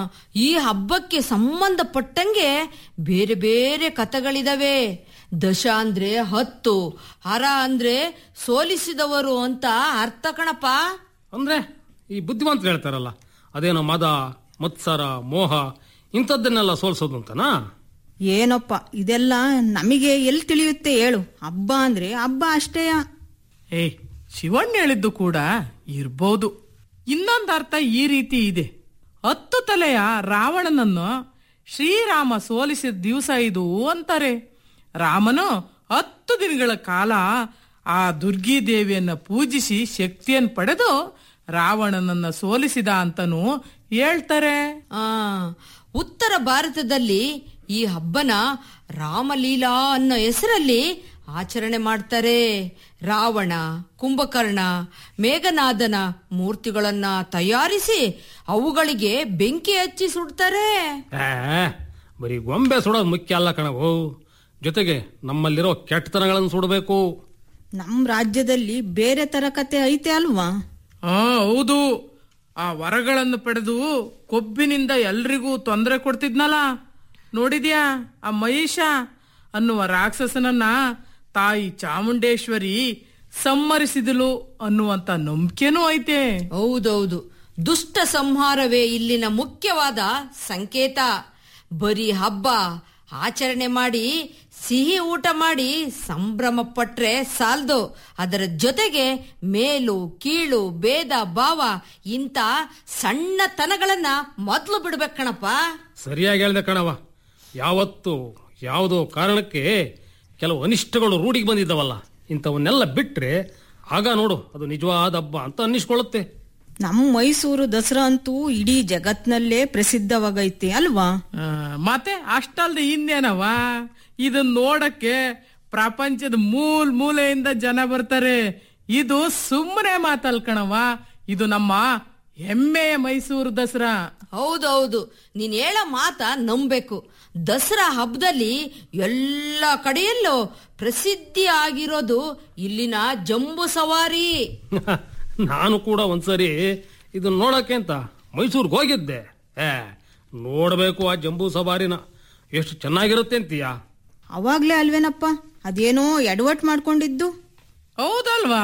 ಈ ಹಬ್ಬಕ್ಕೆ ಸಂಬಂಧಪಟ್ಟಂಗೆ ಬೇರೆ ಬೇರೆ ಕಥೆಗಳಿದಾವೆ ದಶ ಅಂದ್ರೆ ಹತ್ತು ಹರ ಅಂದ್ರೆ ಸೋಲಿಸಿದವರು ಅಂತ ಅರ್ಥ ಕಣಪ್ಪ ಅಂದ್ರೆ ಈ ಬುದ್ಧಿವಂತರು ಹೇಳ್ತಾರಲ್ಲ ಅದೇನೋ ಮದ ಮತ್ಸರ ಮೋಹ ಇಂಥದ್ದನ್ನೆಲ್ಲ ಸೋಲ್ಸೋದು ಅಂತನಾ ಏನಪ್ಪ ಇದೆಲ್ಲ ನಮಗೆ ಎಲ್ಲಿ ತಿಳಿಯುತ್ತೆ ಹೇಳು ಹಬ್ಬ ಅಂದ್ರೆ ಹಬ್ಬ ಅಷ್ಟೇಯ ಏಯ್ ಶಿವಣ್ಣ ಹೇಳಿದ್ದು ಕೂಡ ಇರ್ಬೋದು ಇನ್ನೊಂದು ಅರ್ಥ ಈ ರೀತಿ ಇದೆ ಹತ್ತು ತಲೆಯ ರಾವಣನನ್ನು ಶ್ರೀರಾಮ ಸೋಲಿಸಿದ ದಿವಸ ಇದು ಅಂತಾರೆ ರಾಮನು ಹತ್ತು ದಿನಗಳ ಕಾಲ ಆ ದುರ್ಗಿ ದೇವಿಯನ್ನ ಪೂಜಿಸಿ ಶಕ್ತಿಯನ್ನು ಪಡೆದು ರಾವಣನನ್ನ ಸೋಲಿಸಿದ ಅಂತನೂ ಹೇಳ್ತಾರೆ ಆ ಉತ್ತರ ಭಾರತದಲ್ಲಿ ಈ ಹಬ್ಬನ ರಾಮಲೀಲಾ ಅನ್ನೋ ಹೆಸರಲ್ಲಿ ಆಚರಣೆ ಮಾಡ್ತಾರೆ ರಾವಣ ಕುಂಭಕರ್ಣ ಮೇಘನಾದನ ಮೂರ್ತಿಗಳನ್ನ ತಯಾರಿಸಿ ಅವುಗಳಿಗೆ ಬೆಂಕಿ ಹಚ್ಚಿ ಸುಡ್ತಾರೆ ಏ, ಬರೀ ಗೊಂಬೆ ಸುಡೋದು ಮುಖ್ಯ ಅಲ್ಲ ಕಣವು ಜೊತೆಗೆ ನಮ್ಮಲ್ಲಿರೋ ಕೆಟ್ಟತನಗಳನ್ನು ಸುಡಬೇಕು ನಮ್ ರಾಜ್ಯದಲ್ಲಿ ಬೇರೆ ತರ ಕತೆ ಐತೆ ಅಲ್ವಾ ಆ ಹೌದು ಆ ವರಗಳನ್ನು ಪಡೆದು ಕೊಬ್ಬಿನಿಂದ ಎಲ್ರಿಗೂ ತೊಂದರೆ ಕೊಡ್ತಿದ್ನಲ್ಲ ನೋಡಿದ್ಯಾ ಆ ಮಹಿಷ ಅನ್ನುವ ರಾಕ್ಷಸನನ್ನ ತಾಯಿ ಚಾಮುಂಡೇಶ್ವರಿ ಸಂಹರಿಸಿದಳು ಅನ್ನುವಂತ ನಂಬಿಕೆನೂ ಐತೆ ಹೌದೌದು ದುಷ್ಟ ಸಂಹಾರವೇ ಇಲ್ಲಿನ ಮುಖ್ಯವಾದ ಸಂಕೇತ ಬರೀ ಹಬ್ಬ ಆಚರಣೆ ಮಾಡಿ ಸಿಹಿ ಊಟ ಮಾಡಿ ಸಂಭ್ರಮ ಪಟ್ರೆ ಸಾಲ್ದು ಅದರ ಜೊತೆಗೆ ಮೇಲು ಕೀಳು ಭೇದ ಭಾವ ಇಂಥ ಸಣ್ಣತನಗಳನ್ನ ಮೊದಲು ಬಿಡ್ಬೇಕು ಕಣಪ್ಪ ಸರಿಯಾಗಿ ಹೇಳ್ದೆ ಕಣವ ಯಾವತ್ತು ಯಾವುದೋ ಕಾರಣಕ್ಕೆ ಕೆಲವು ಅನಿಷ್ಟಗಳು ರೂಢಿಗೆ ಬಂದಿದ್ದವಲ್ಲ ಇಂಥವನ್ನೆಲ್ಲ ಬಿಟ್ರೆ ಆಗ ನೋಡು ಅದು ನಿಜವಾದ ಹಬ್ಬ ಅಂತ ಅನ್ನಿಸ್ಕೊಳ್ಳುತ್ತೆ ನಮ್ ಮೈಸೂರು ದಸರಾ ಅಂತೂ ಇಡೀ ಜಗತ್ನಲ್ಲೇ ಪ್ರಸಿದ್ಧವಾಗೈತೆ ಅಲ್ವಾ ಆ, ಮತ್ತೆ ಅಷ್ಟಲ್ದೆ ಇನ್ನೇನವ ಇದನ್ ನೋಡಕ್ಕೆ ಪ್ರಪಂಚದ ಮೂಲ್ ಮೂಲೆಯಿಂದ ಜನ ಬರ್ತಾರೆ ಇದು ಸುಮ್ಮನೆ ಮಾತಲ್ಕಣವ ಇದು ನಮ್ಮ ಹೆಮ್ಮೆಯ ಮೈಸೂರು ದಸರಾ ಹೌದೌದು ನೀನ್ ಹೇಳೋ ಮಾತ ನಂಬೇಕು ದಸರಾ ಹಬ್ಬದಲ್ಲಿ ಎಲ್ಲ ಕಡೆಯಲ್ಲೂ ಪ್ರಸಿದ್ಧಿ ಆಗಿರೋದು ಇಲ್ಲಿನ ಜಂಬೂ ಸವಾರಿ ನಾನು ಕೂಡ ಒಂದ್ಸರಿ ಇದನ್ನ ನೋಡಕ್ಕೆ ಅಂತ ಮೈಸೂರಿಗೆ ಹೋಗಿದ್ದೆ ಏ ನೋಡಬೇಕು ಆ ಜಂಬೂ ಸವಾರಿನ ಎಷ್ಟು ಚೆನ್ನಾಗಿರುತ್ತೆ ಅಂತೀಯಾ ಅವಾಗ್ಲೇ ಅಲ್ವೇನಪ್ಪ ಅದೇನೋ ಎಡವಟ್ ಮಾಡ್ಕೊಂಡಿದ್ದು ಹೌದಲ್ವಾ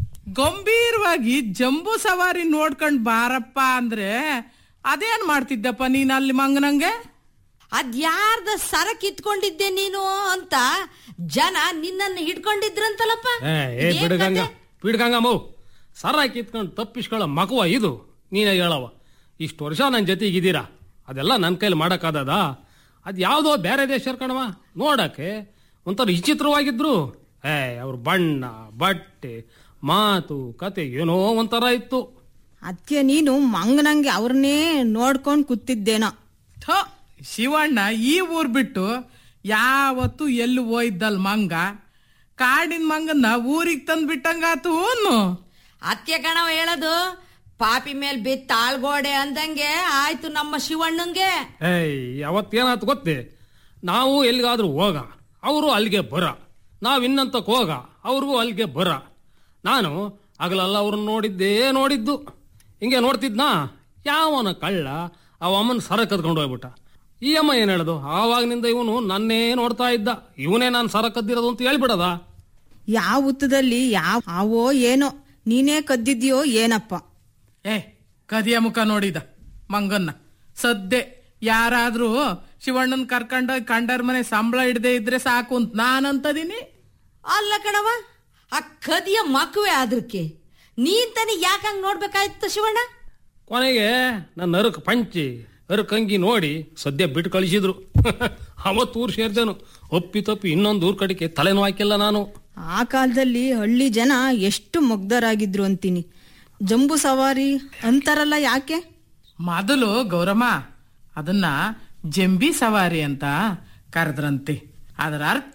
ಗಂಭೀರವಾಗಿ ಜಂಬೂ ಸವಾರಿ ನೋಡ್ಕೊಂಡ್ ಬಾರಪ್ಪ ಅಂದ್ರೆ ಅದೇನ್ ಮಾಡ್ತಿದ್ದಪ್ಪ ನೀನ್ ಅಲ್ಲಿ ಮಂಗನಂಗೆ ಅದ್ಯಾರ್ದ ಸರ ಕಿತ್ಕೊಂಡಿದ್ದೆ ನೀನು ಅಂತ ಜನ ನಿನ್ನನ್ನು ಹಿಡ್ಕೊಂಡಿದ್ರಂತಲಪ್ಪ ಏ ಏ ಇದೇನ್ ಬಿಡ್ಗಂಗ ಕತೆ? ಬಿಡ್ಗಂಗ ಮೌ ಸರ ಕಿತ್ಕೊಂಡು ತಪ್ಪಿಸ್ಕೊಳ್ಳೋ ಮಗುವ ಇದು ನೀನೇ ಹೇಳವ ಇಷ್ಟು ವರ್ಷ ನನ್ನ ಜೊತೆಗಿದ್ದೀರಾ ಅದೆಲ್ಲ ನನ್ನ ಕೈಲಿ ಮಾಡೋಕ್ಕಾದದ ಅದು ಯಾವುದೋ ಬೇರೆ ದೇಶ ಕಣವ ನೋಡಕ್ಕೆ ಒಂಥರ ವಿಚಿತ್ರವಾಗಿದ್ರು ಏ ಅವ್ರ ಬಣ್ಣ ಬಟ್ಟೆ ಮಾತು ಕತೆ ಏನೋ ಒಂಥರ ಇತ್ತು ಅದಕ್ಕೆ ನೀನು ಮಂಗನಂಗೆ ಅವ್ರನ್ನೇ ನೋಡ್ಕೊಂಡ್ ಕೂತಿದ್ದೇನೋ ಥೋ, ಶಿವಣ್ಣ ಈ ಊರ್ ಬಿಟ್ಟು ಯಾವತ್ತು ಎಲ್ಲಿ ಹೋಯ್ದಲ್ ಮಂಗ ಕಾಡಿನ ಮಂಗನ್ನ ಊರಿಗೆ ತಂದ್ ಬಿಟ್ಟಂಗಾತು ಅನ್ನು ಅತ್ಯ ಕಣವ ಹೇಳೋದು ಪಾಪಿ ಮೇಲ್ ಬಿತ್ತ ತಾಳ್ಗೋಡೆ ಅಂದಂಗೆ ಆಯ್ತು ನಮ್ಮ ಶಿವಣ್ಣಂಗೆ ಏಯ್ ಅವತ್ತೇನಾಯ್ತು ಗೊತ್ತೇ ನಾವು ಎಲ್ಲಿಗಾದ್ರೂ ಹೋಗ ಅವರು ಅಲ್ಲಿಗೆ ಬರ ನಾವು ಇನ್ನಂತಕ್ಕೆ ಹೋಗ ಅವ್ರಿಗೂ ಅಲ್ಲಿಗೆ ಬರ ನಾನು ಆಗಲೆಲ್ಲ ಅವ್ರನ್ನ ನೋಡಿದ್ದೇ ನೋಡಿದ್ದು ಹಿಂಗೆ ನೋಡ್ತಿದ್ನಾ ಯಾವನ ಕಳ್ಳ ಅವ ಅಮ್ಮನ ಸರ ಕದ್ಕೊಂಡು ಹೋಗ್ಬಿಟ್ಟ ಈ ಅಮ್ಮ ಏನ್ ಹೇಳೋದು ಆವಾಗ್ನಿಂದ ಇವನು ನನ್ನೇ ನೋಡ್ತಾ ಇದ್ದ ಇವನೇ ನಾನು ಸರ ಕದ್ದಿರೋದು ಅಂತ ಹೇಳ್ಬಿಡದ ಯಾವ ಹುತ್ತದಲ್ಲಿ ಯಾವ ಅವೋ ಏನೋ ನೀನೇ ಕದ್ದಿದ್ಯೋ ಏನಪ್ಪ ಏ ಕದಿಯ ಮುಖ ನೋಡಿದ ಮಂಗನ್ನ ಸದ್ದೆ ಯಾರಾದ್ರೂ ಶಿವಣ್ಣನ್ ಕರ್ಕೊಂಡ ಕಂಡರ್ ಮನೆ ಸಂಬಳ ಹಿಡ್ದೆ ಇದ್ರೆ ಸಾಕು ಅಂತ ನಾನಂತದೀನಿ ಅಲ್ಲ ಕಣವ ಆ ಕದಿಯ ಮಕ್ಕವೇ ಆದ್ರಕ್ಕೆ ನೀನ್ ತಾನೇ ಯಾಕಂಗ್ ನೋಡ್ಬೇಕಾಯ್ತು ಶಿವಣ್ಣ ಕೊನೆಗೆ ನನ್ನ ಅರಕ್ ಪಂಚಿ ಅರಕ್ ಅಂಗಿ ನೋಡಿ ಸದ್ಯ ಬಿಟ್ಟು ಕಳಿಸಿದ್ರು ಅವತ್ತು ಊರು ಸೇರ್ದೇನು ಒಪ್ಪಿ ತಪ್ಪಿ ಇನ್ನೊಂದು ಊರ್ ಕಡೆಗೆ ತಲೆನೂ ಹಾಕಿಲ್ಲ ನಾನು ಆ ಕಾಲದಲ್ಲಿ ಹಳ್ಳಿ ಜನ ಎಷ್ಟು ಮುಗ್ಧರಾಗಿದ್ರು ಅಂತೀನಿ ಜಂಬೂ ಸವಾರಿ ಅಂತಾರಲ್ಲ ಯಾಕೆ ಮೊದಲು ಗೌರಮ್ಮ ಅದನ್ನ ಜಂಬಿ ಸವಾರಿ ಅಂತ ಕರೆದ್ರಂತೆ ಅದರ ಅರ್ಥ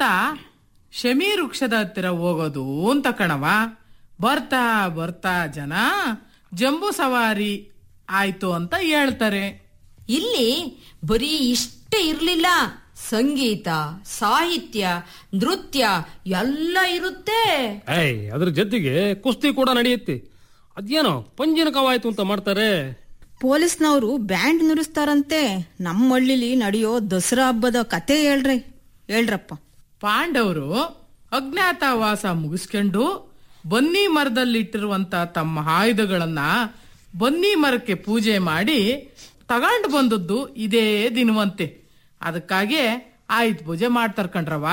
ಶಮಿ ವೃಕ್ಷದ ಹತ್ತಿರ ಹೋಗೋದು ಅಂತ ಕಣವ ಬರ್ತಾ ಬರ್ತಾ ಜನ ಜಂಬೂ ಸವಾರಿ ಆಯ್ತು ಅಂತ ಹೇಳ್ತಾರೆ ಇಲ್ಲಿ ಬರೀ ಇಷ್ಟೇ ಇರ್ಲಿಲ್ಲ ಸಂಗೀತ ಸಾಹಿತ್ಯ ನೃತ್ಯ ಎಲ್ಲ ಇರುತ್ತೆ ಏಯ್ ಅದ್ರ ಜೊತೆಗೆ ಕುಸ್ತಿ ಕೂಡ ನಡೆಯುತ್ತೆ ಅದೇನೋ ಪಂಜಿನ ಕವಾಯ್ತು ಅಂತ ಮಾಡ್ತಾರೆ ಪೊಲೀಸ್ನವರು ಬ್ಯಾಂಡ್ ನುರಿಸ್ತಾರಂತೆ ನಮ್ಮ ಹಳ್ಳಿಲಿ ನಡೆಯೋ ದಸರಾ ಹಬ್ಬದ ಕತೆ ಹೇಳ್ರಿ ಹೇಳ್ರಪ್ಪ ಪಾಂಡವರು ಅಜ್ಞಾತವಾಸ ಮುಗಿಸ್ಕೊಂಡು ಬನ್ನಿ ಮರದಲ್ಲಿಟ್ಟಿರುವಂತ ತಮ್ಮ ಆಯುಧಗಳನ್ನ ಬನ್ನಿ ಮರಕ್ಕೆ ಪೂಜೆ ಮಾಡಿ ತಗೊಂಡು ಬಂದದ್ದು ಇದೇ ದಿನವಂತೆ ಅದಕ್ಕಾಗಿ ಆಯುಧ ಪೂಜೆ ಮಾಡ್ತಾರ ಕಣ್ರವ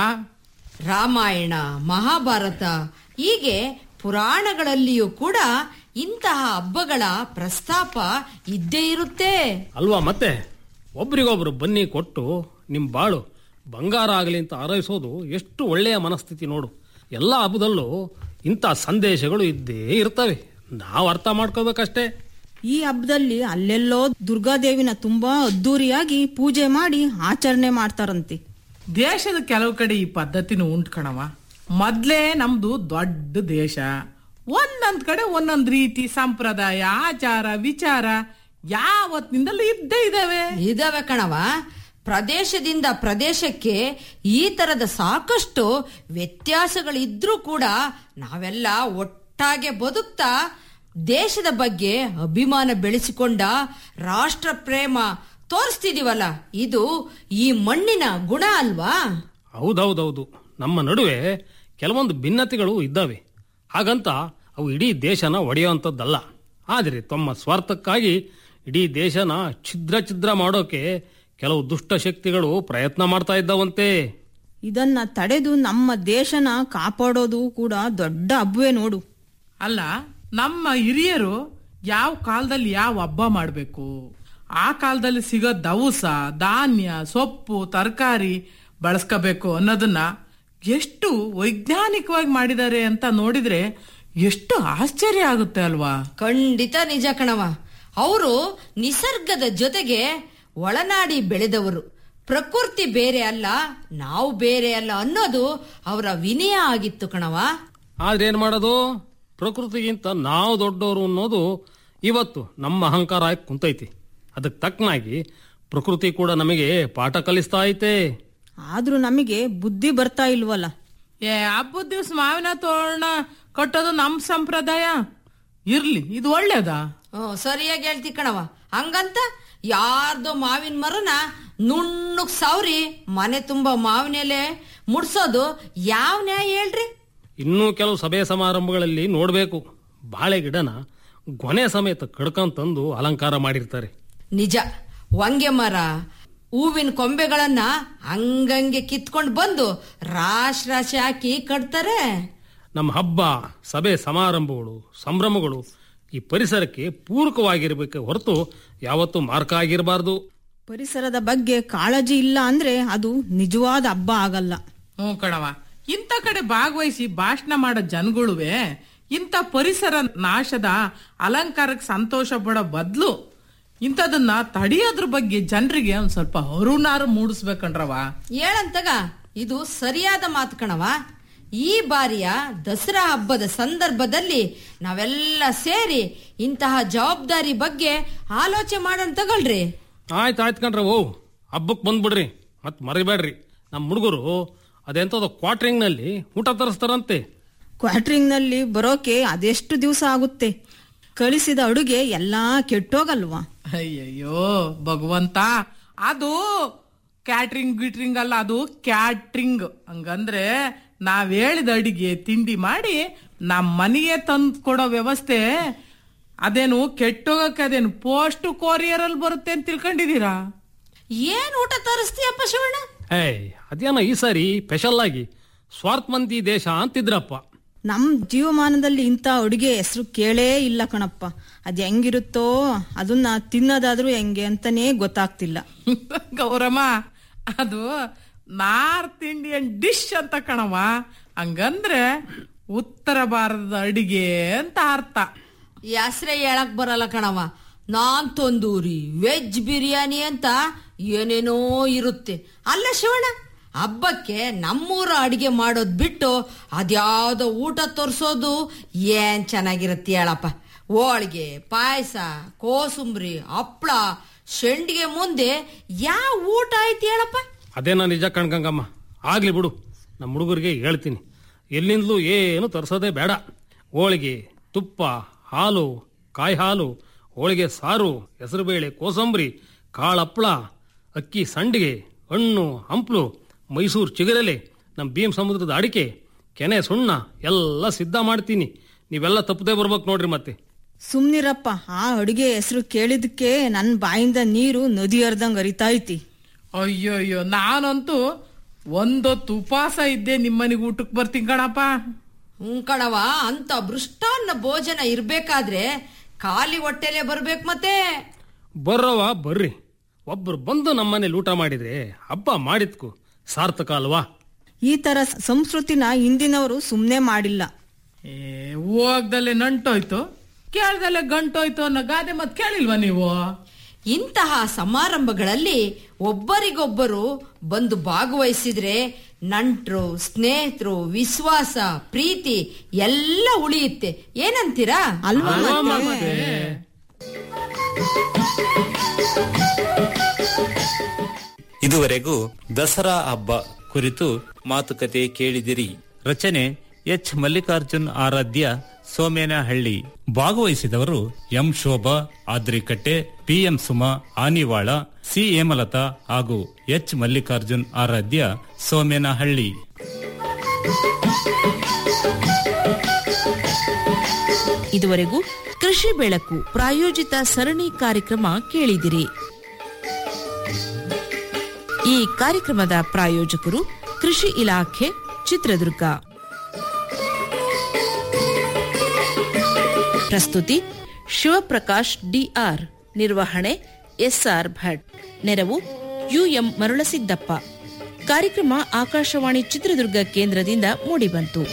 ರಾಮಾಯಣ ಮಹಾಭಾರತ ಹೀಗೆ ಪುರಾಣಗಳಲ್ಲಿಯೂ ಕೂಡ ಇಂತಹ ಹಬ್ಬಗಳ ಪ್ರಸ್ತಾಪ ಇದ್ದೇ ಇರುತ್ತೆ ಅಲ್ವಾ ಮತ್ತೆ ಒಬ್ರಿಗೊಬ್ರು ಬನ್ನಿ ಕೊಟ್ಟು ನಿಮ್ ಬಾಳು ಬಂಗಾರ ಆಗಲಿ ಅಂತ ಹಾರೈಸೋದು ಎಷ್ಟು ಒಳ್ಳೆಯ ಮನಸ್ಥಿತಿ ನೋಡು ಎಲ್ಲ ಹಬ್ಬದಲ್ಲೂ ಇಂಥ ಸಂದೇಶಗಳು ಇದ್ದೇ ಇರ್ತವೆ ನಾವು ಅರ್ಥ ಮಾಡ್ಕೋಬೇಕಷ್ಟೇ ಈ ಹಬ್ಬದಲ್ಲಿ ಅಲ್ಲೆಲ್ಲೋ ದುರ್ಗಾದೇವಿನ ತುಂಬಾ ಅದ್ದೂರಿಯಾಗಿ ಪೂಜೆ ಮಾಡಿ ಆಚರಣೆ ಮಾಡ್ತಾರಂತೆ ದೇಶದ ಕೆಲವು ಕಡೆ ಈ ಪದ್ಧತಿನೂ ಉಂಟು ಕಣವ ಮೊದ್ಲೇ ನಮ್ದು ದೊಡ್ಡ ದೇಶ ಒಂದೊಂದ್ ಕಡೆ ಒಂದೊಂದ್ ರೀತಿ ಸಂಪ್ರದಾಯ ಆಚಾರ ವಿಚಾರ ಯಾವತ್ತಿನಿಂದಲೂ ಇದ್ದೇ ಇದಾವೆ ಇದಾವೆ ಕಣವ ಪ್ರದೇಶದಿಂದ ಪ್ರದೇಶಕ್ಕೆ ಈ ತರದ ಸಾಕಷ್ಟು ವ್ಯತ್ಯಾಸಗಳಿದ್ರೂ ಕೂಡ ನಾವೆಲ್ಲ ಒಟ್ಟಾಗೆ ಬದುಕ್ತಾ ದೇಶದ ಬಗ್ಗೆ ಅಭಿಮಾನ ಬೆಳೆಸಿಕೊಂಡ ರಾಷ್ಟ್ರ ಪ್ರೇಮ ತೋರಿಸ್ತಿದೀವಲ್ಲ ಇದು ಈ ಮಣ್ಣಿನ ಗುಣ ಅಲ್ವಾ ಹೌದೌದೌದು ನಮ್ಮ ನಡುವೆ ಕೆಲವೊಂದು ಭಿನ್ನತೆಗಳು ಇದ್ದಾವೆ ಹಾಗಂತ ಅವು ಇಡೀ ದೇಶನ ಒಡೆಯುವಂಥದ್ದಲ್ಲ ಆದರೆ ತಮ್ಮ ಸ್ವಾರ್ಥಕ್ಕಾಗಿ ಇಡೀ ದೇಶನ ಛಿದ್ರ ಛಿದ್ರ ಮಾಡೋಕೆ ಕೆಲವು ದುಷ್ಟ ಶಕ್ತಿಗಳು ಪ್ರಯತ್ನ ಮಾಡ್ತಾ ಇದ್ದಾವಂತೆ ಇದನ್ನ ತಡೆದು ನಮ್ಮ ದೇಶನ ಕಾಪಾಡೋದು ಕೂಡ ದೊಡ್ಡ ಹಬ್ಬವೇ ನೋಡು ಅಲ್ಲ ನಮ್ಮ ಹಿರಿಯರು ಯಾವ ಕಾಲದಲ್ಲಿ ಯಾವ ಹಬ್ಬ ಮಾಡಬೇಕು ಆ ಕಾಲದಲ್ಲಿ ಸಿಗೋ ದವಸ ಧಾನ್ಯ ಸೊಪ್ಪು ತರಕಾರಿ ಬಳಸ್ಕೋಬೇಕು ಅನ್ನೋದನ್ನ ಎಷ್ಟು ವೈಜ್ಞಾನಿಕವಾಗಿ ಮಾಡಿದ್ದಾರೆ ಅಂತ ನೋಡಿದ್ರೆ ಎಷ್ಟು ಆಶ್ಚರ್ಯ ಆಗುತ್ತೆ ಅಲ್ವಾ ಖಂಡಿತ ನಿಜ ಕಣವ ಅವರು ನಿಸರ್ಗದ ಜೊತೆಗೆ ಒಳನಾಡಿ ಬೆಳೆದವರು ಪ್ರಕೃತಿ ಬೇರೆ ಅಲ್ಲ ನಾವು ಬೇರೆ ಅಲ್ಲ ಅನ್ನೋದು ಅವರ ವಿನಯ ಆಗಿತ್ತು ಕಣವ ಆದ್ರೆ ಏನ್ ಮಾಡೋದು ಪ್ರಕೃತಿಗಿಂತ ನಾವು ದೊಡ್ಡವರು ಅನ್ನೋದು ಇವತ್ತು ನಮ್ಮ ಅಹಂಕಾರ ಆಗಿ ಕುಂತೈತಿ ಅದಕ್ಕೆ ತಕ್ಕನಾಗಿ ಪ್ರಕೃತಿ ಕೂಡ ನಮಗೆ ಪಾಠ ಕಲಿಸ್ತಾ ಐತೆ ಆದ್ರೂ ನಮಗೆ ಬುದ್ಧಿ ಬರ್ತಾ ಇಲ್ವಲ್ಲ ಏ ಹಬ್ಬದ ದಿವ್ಸ ಮಾವಿನ ತೋರಣ ಕಟ್ಟೋದು ನಮ್ ಸಂಪ್ರದಾಯ ಇರ್ಲಿ ಇದು ಒಳ್ಳೇದಾ ಹ್ಮ್, ಸರಿಯಾಗಿ ಹೇಳ್ತಿ ಕಣವ ಹಂಗಂತ ಯಾರ್ದೋ ಮಾವಿನ ಮರನ ನುಣ್ಣಗ್ ಸವ್ರಿ ಮನೆ ತುಂಬಾ ಮಾವಿನ ಎಲೆ ಮುಡ್ಸೋದು ಯಾವ ನ್ಯಾಯ ಹೇಳ್ರಿ ಇನ್ನೂ ಕೆಲವು ಸಭೆ ಸಮಾರಂಭಗಳಲ್ಲಿ ನೋಡಬೇಕು ಬಾಳೆ ಗಿಡನ ಗೊನೆ ಸಮೇತ ಕಡ್ಕೊಂತಂದು ಅಲಂಕಾರ ಮಾಡಿರ್ತಾರೆ ನಿಜ ಹೊಂಗೆ ಮರ ಹೂವಿನ ಕೊಂಬೆಗಳನ್ನ ಹಂಗಂಗೆ ಕಿತ್ಕೊಂಡು ಬಂದು ರಾಶಿ ರಾಶಿ ಹಾಕಿ ಕಟ್ತಾರೆ ನಮ್ಮ ಹಬ್ಬ ಸಭೆ ಸಮಾರಂಭಗಳು ಸಂಭ್ರಮಗಳು ಈ ಪರಿಸರಕ್ಕೆ ಪೂರಕವಾಗಿರ್ಬೇಕು ಹೊರತು ಯಾವತ್ತೂ ಮಾರ್ಕ ಆಗಿರಬಾರ್ದು ಪರಿಸರದ ಬಗ್ಗೆ ಕಾಳಜಿ ಇಲ್ಲ ಅಂದ್ರೆ ಅದು ನಿಜವಾದ ಹಬ್ಬ ಆಗಲ್ಲ ಹ್ಞೂ ಕಣವ ಇಂಥ ಕಡೆ ಭಾಗವಹಿಸಿ ಭಾಷಣ ಮಾಡೋ ಜನಗಳುವೆ ಇಂಥ ಪರಿಸರ ನಾಶದ ಅಲಂಕಾರಕ್ಕೆ ಸಂತೋಷ ಪಡೋ ಬದಲು ಇಂಥದನ್ನ ತಡೆಯೋದ್ರ ಬಗ್ಗೆ ಜನರಿಗೆ ಒಂದ್ ಸ್ವಲ್ಪ ಅರುಣಾರು ಮೂಡಿಸ್ಬೇಕಂಡ್ರವ ಹೇಳಂತಗ ಇದು ಸರಿಯಾದ ಮಾತು ಕಣವ ಈ ಬಾರಿಯ ದಸರಾ ಹಬ್ಬದ ಸಂದರ್ಭದಲ್ಲಿ ನಾವೆಲ್ಲ ಸೇರಿ ಇಂತಹ ಜವಾಬ್ದಾರಿ ಬಗ್ಗೆ ಆಲೋಚನೆ ಮಾಡೋಣ ತಗೊಳ್ರಿ ಆಯ್ತು ಆಯ್ತು ಕಣ್ರ ಓ ಹಬ್ಬಕ್ಕೆ ಬಂದ್ಬಿಡ್ರಿ ಮತ್ ಮರಿಬೇಡ್ರಿ ನಮ್ಮ ಹುಡುಗರು ಅದೆಂತದ ಕ್ವಾಟ್ರಿಂಗ್ನಲ್ಲಿ ಊಟ ತರಿಸ್ತಾರಂತೆ ಕ್ವಾಟ್ರಿಂಗ್ ನಲ್ಲಿ ಬರೋಕೆ ಅದೆಷ್ಟು ದಿವಸ ಆಗುತ್ತೆ ಕಳಿಸಿದ ಅಡುಗೆ ಎಲ್ಲಾ ಕೆಟ್ಟೋಗಲ್ವಾ ಅಯ್ಯಯ್ಯೋ ಭಗವಂತ ಅದು ಕ್ಯಾಟ್ರಿಂಗ್ ಗಿಟ್ರಿಂಗ್ ಅಲ್ಲ ಅದು ಕ್ಯಾಟ್ರಿಂಗ್ ಹಂಗಂದ್ರೆ ನಾವ್ ಹೇಳಿದ ಅಡಿಗೆ ತಿಂಡಿ ಮಾಡಿ ನಮ್ಮ ಮನೆಗೆ ತಂದು ಕೊಡೋ ವ್ಯವಸ್ಥೆ ಅದೇನು ಕೆಟ್ಟೋಗಕ್ಕೆ ಅದೇನು ಪೋಸ್ಟ್ ಕೊರಿಯರ್ ಅಲ್ಲಿ ಬರುತ್ತೆ ಅಂತ ತಿಳ್ಕೊಂಡಿದೀರಾ ಏನ್ ಊಟ ತರಿಸ್ತೀಯಪ್ಪ ಶಿವಣ್ಣ ಏಯ್ ಅದೇನೋ ಈ ಸಾರಿ ಸ್ಪೆಷಲ್ ಆಗಿ ಸ್ವಾರ್ಥಮಂತಿ ದೇಶ ಅಂತಿದ್ರಪ್ಪ ನಮ್ ಜೀವಮಾನದಲ್ಲಿ ಇಂಥ ಅಡುಗೆ ಹೆಸರು ಕೇಳೇ ಇಲ್ಲ ಕಣಪ್ಪ ಅದ್ ಹೆಂಗಿರುತ್ತೋ ಅದನ್ನ ತಿನ್ನೋದಾದ್ರೂ ಹೆಂಗೆ ಅಂತಾನೇ ಗೊತ್ತಾಗ್ತಿಲ್ಲ ಗೌರಮ್ಮ ಅದು ನಾರ್ತ್ ಇಂಡಿಯನ್ ಡಿಶ್ ಅಂತ ಕಣವ ಹಂಗಂದ್ರೆ ಉತ್ತರ ಭಾರತದ ಅಡಿಗೆ ಅಂತ ಅರ್ಥ ಹೆಸ್ರೇ ಹೇಳಕ್ ಬರಲ್ಲ ಕಣವ ನಾನ್ ತಂದೂರಿ ವೆಜ್ ಬಿರಿಯಾನಿ ಅಂತ ಏನೇನೋ ಇರುತ್ತೆ ಅಲ್ಲ ಶಿವಣ್ಣ ಹಬ್ಬಕ್ಕೆ ನಮ್ಮೂರ ಅಡಿಗೆ ಮಾಡೋದ್ ಬಿಟ್ಟು ಅದ್ಯಾವ್ದೋ ಊಟ ತೋರ್ಸೋದು ಏನ್ ಚೆನ್ನಾಗಿರುತ್ತೆ ಹೇಳಪ್ಪ ಹೋಳಿಗೆ ಪಾಯಸ ಕೋಸುಂಬ್ರಿ ಹಪ್ಳ ಶೆಂಡಿಗೆ ಮುಂದೆ ಯಾವ ಊಟ ಐತಿ ಹೇಳಪ್ಪ ಅದೇನೋ ನಿಜ ಕಣ್ಗಂಗಮ್ಮ ಆಗ್ಲಿ ಬಿಡು ನಮ್ಮ ಹುಡುಗರಿಗೆ ಹೇಳ್ತೀನಿ ಎಲ್ಲಿಂದಲೂ ಏನು ತರಿಸೋದೇ ಬೇಡ ಹೋಳಿಗೆ ತುಪ್ಪ ಹಾಲು ಕಾಯಿ ಹಾಲು ಹೋಳಿಗೆ ಸಾರು ಹೆಸರುಬೇಳೆ ಕೋಸಂಬರಿ ಕಾಳಪ್ಪಳ ಅಕ್ಕಿ ಸಂಡಿಗೆ ಹಣ್ಣು ಹಂಪ್ಲು ಮೈಸೂರು ಚಿಗುರೆಲೆ ನಮ್ಮ ಭೀಮ್ ಸಮುದ್ರದ ಅಡಿಕೆ ಕೆನೆ ಸುಣ್ಣ ಎಲ್ಲ ಸಿದ್ಧ ಮಾಡ್ತೀನಿ ನೀವೆಲ್ಲ ತಪ್ಪದೇ ಬರ್ಬೇಕು ನೋಡ್ರಿ ಮತ್ತೆ ಸುಮ್ನಿರಪ್ಪ ಆ ಅಡುಗೆ ಹೆಸರು ಕೇಳಿದಕ್ಕೆ ನನ್ ಬಾಯಿಂದ ನೀರು ನದಿ ಹರ್ದಂಗ್ ಹರಿತಾ ಐತಿ ಅಯ್ಯೋ ಅಯ್ಯೋ ನಾನಂತೂ ಒಂದೊತ್ತು ಉಪವಾಸ ಇದ್ದೆ ನಿಮ್ಮನಿಗೆ ಊಟಕ್ಕೆ ಬರ್ತೀನಿ ಕಣಪ್ಪ ಹ್ಞೂ ಕಣವ ಅಂತ ಮೃಷ್ಟಾನ್ನ ಭೋಜನ ಇರ್ಬೇಕಾದ್ರೆ ಖಾಲಿ ಹೊಟ್ಟೆಲೆ ಬರ್ಬೇಕು ಮತ್ತೆ ಬರ್ರವ ಬರ್ರಿ ಒಬ್ರು ಬಂದು ನಮ್ಮನೇಲಿ ಊಟ ಮಾಡಿದ್ರೆ ಹಬ್ಬ ಮಾಡಿದ್ಕು ಸಾರ್ಥಕ ಅಲ್ವಾ ಈ ತರ ಸಂಸ್ಕೃತಿನ ಹಿಂದಿನವರು ಸುಮ್ನೆ ಮಾಡಿಲ್ಲ ಏ ಹೋಗ್ದಲ್ಲೇ ನಂಟೋಯ್ತು ಕೇಳ್ದಲ್ಲೇ ಗಂಟೋಯ್ತು ಅನ್ನೋ ಗಾದೆ ಮತ್ ಕೇಳಿಲ್ವಾ ನೀವು ಇಂತಹ ಸಮಾರಂಭಗಳಲ್ಲಿ ಒಬ್ಬರಿಗೊಬ್ಬರು ಬಂದು ಭಾಗವಹಿಸಿದ್ರೆ ನಂಟ್ರು ಸ್ನೇಹಿತರು ವಿಶ್ವಾಸ ಪ್ರೀತಿ ಎಲ್ಲ ಉಳಿಯುತ್ತೆ ಏನಂತೀರಾ ಅಲ್ವಾ ಅಲ್ವಾ ಮತ್ತೆ? ಮತ್ತೆ? ಇದುವರೆಗೂ ದಸರಾ ಹಬ್ಬ ಕುರಿತು ಮಾತುಕತೆ ಕೇಳಿದಿರಿ ರಚನೆ ಎಚ್ ಮಲ್ಲಿಕಾರ್ಜುನ್ ಆರಾಧ್ಯ ಸೋಮೇನಹಳ್ಳಿ ಭಾಗವಹಿಸಿದವರು M Shobha Adrikatte PM Suma Anivala C Hemalatha ಹಾಗೂ ಎಚ್ ಮಲ್ಲಿಕಾರ್ಜುನ್ ಆರಾಧ್ಯ ಸೋಮೇನಹಳ್ಳಿ ಇದುವರೆಗೂ ಕೃಷಿ ಬೆಳಕು ಪ್ರಾಯೋಜಿತ ಸರಣಿ ಕಾರ್ಯಕ್ರಮ ಕೇಳಿದಿರಿ ಈ ಕಾರ್ಯಕ್ರಮದ ಪ್ರಾಯೋಜಕರು ಕೃಷಿ ಇಲಾಖೆ ಚಿತ್ರದುರ್ಗ ಪ್ರಸ್ತುತಿ ಶಿವಪ್ರಕಾಶ್ ಡಿಆರ್ ನಿರ್ವಹಣೆ ಎಸ್ಆರ್ ಭಟ್ ನೆರವು ಯುಎಂ ಮರುಳಸಿದ್ದಪ್ಪ ಕಾರ್ಯಕ್ರಮ ಆಕಾಶವಾಣಿ ಚಿತ್ರದುರ್ಗ ಕೇಂದ್ರದಿಂದ ಮೂಡಿಬಂತು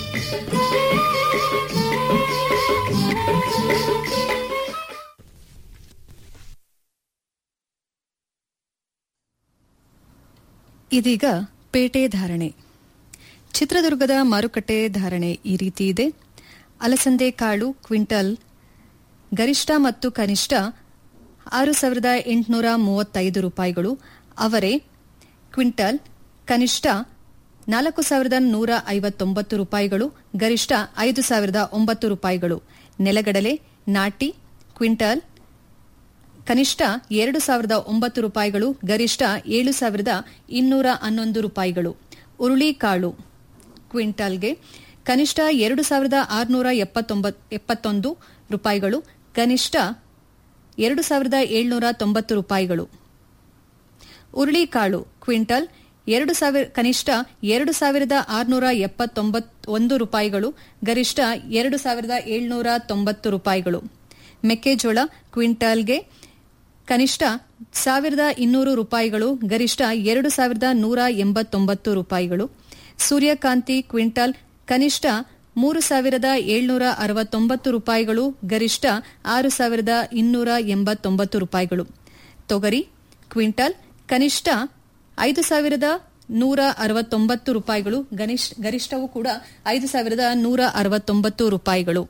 ಇದೀಗ ಪೇಟೆ ಧಾರಣೆ ಚಿತ್ರದುರ್ಗದ ಮಾರುಕಟ್ಟೆ ಧಾರಣೆ ಈ ರೀತಿ ಇದೆ ಅಲಸಂದೆ ಕಾಳು ಕ್ವಿಂಟಲ್ ಗರಿಷ್ಠ ಮತ್ತು ಕನಿಷ್ಠ ಆರು ಸಾವಿರದ ಎಂಟುನೂರ ಮೂವತ್ತೈದು ರೂಪಾಯಿಗಳು ಅವರೆ ಕ್ವಿಂಟಲ್ ಕನಿಷ್ಠ ನಾಲ್ಕು ಸಾವಿರದ ನೂರ ಐವತ್ತೊಂಬತ್ತು ರೂಪಾಯಿಗಳು ಗರಿಷ್ಠ ಐದು ಸಾವಿರದ ಒಂಬತ್ತು ರೂಪಾಯಿಗಳು ನೆಲಗಡಲೆ ನಾಟಿ ಕ್ವಿಂಟಲ್ ಕನಿಷ್ಠ ಎರಡು ಸಾವಿರದ ಒಂಬತ್ತು ರೂಪಾಯಿಗಳು ಗರಿಷ್ಠ ಏಳು ಸಾವಿರದ ಇನ್ನೂರ ಹನ್ನೊಂದು ರೂಪಾಯಿಗಳು ಉರುಳಿಕಾಳು ಕ್ವಿಂಟಾಲ್ಗೆ ಕನಿಷ್ಠ ಎರಡು ಸಾವಿರದ ಆರುನೂರ ಎಪ್ಪತ್ತೊಂದು ರೂಪಾಯಿಗಳು ಕನಿಷ್ಠ ಎರಡು ಸಾವಿರದ ಏಳ್ನೂರ ತೊಂಬತ್ತು ರೂಪಾಯಿಗಳು ಉರುಳಿಕಾಳು ಕ್ವಿಂಟಲ್ ಎರಡು ಸಾವಿರ ಕನಿಷ್ಠ ಎರಡು ಸಾವಿರದ ಆರುನೂರ ಎಪ್ಪತ್ತೊಂಬತ್ತೊಂದು ರೂಪಾಯಿಗಳು ಗರಿಷ್ಠ ಎರಡು ಸಾವಿರದ ಏಳ್ನೂರ ತೊಂಬತ್ತು ರೂಪಾಯಿಗಳು ಮೆಕ್ಕೆಜೋಳ ಕ್ವಿಂಟಾಲ್ಗೆ ಕನಿಷ್ಠ ಸಾವಿರದ ಇನ್ನೂರು ರೂಪಾಯಿಗಳು ಗರಿಷ್ಠ ಎರಡು ಸಾವಿರದ ನೂರ ಎಂಬತ್ತೊಂಬತ್ತು ರೂಪಾಯಿಗಳು ಸೂರ್ಯಕಾಂತಿ ಕ್ವಿಂಟಾಲ್ ಕನಿಷ್ಠ ಮೂರು ಸಾವಿರದ ಏಳ್ನೂರ ಅರವತ್ತೊಂಬತ್ತು ರೂಪಾಯಿಗಳು ಗರಿಷ್ಠ ಆರು ಸಾವಿರದ ಇನ್ನೂರ ಎಂಬತ್ತೊಂಬತ್ತು ರೂಪಾಯಿಗಳು ತೊಗರಿ ಕ್ವಿಂಟಾಲ್ ಕನಿಷ್ಠ ಐದು ಸಾವಿರದ ನೂರ ಅರವತ್ತೊಂಬತ್ತು ರೂಪಾಯಿಗಳು ಗನಿಷ್- ಗರಿಷ್ಠವೂ ಕೂಡ ಐದು ಸಾವಿರದ ನೂರ ಅರವತ್ತೊಂಬತ್ತು ರೂಪಾಯಿಗಳು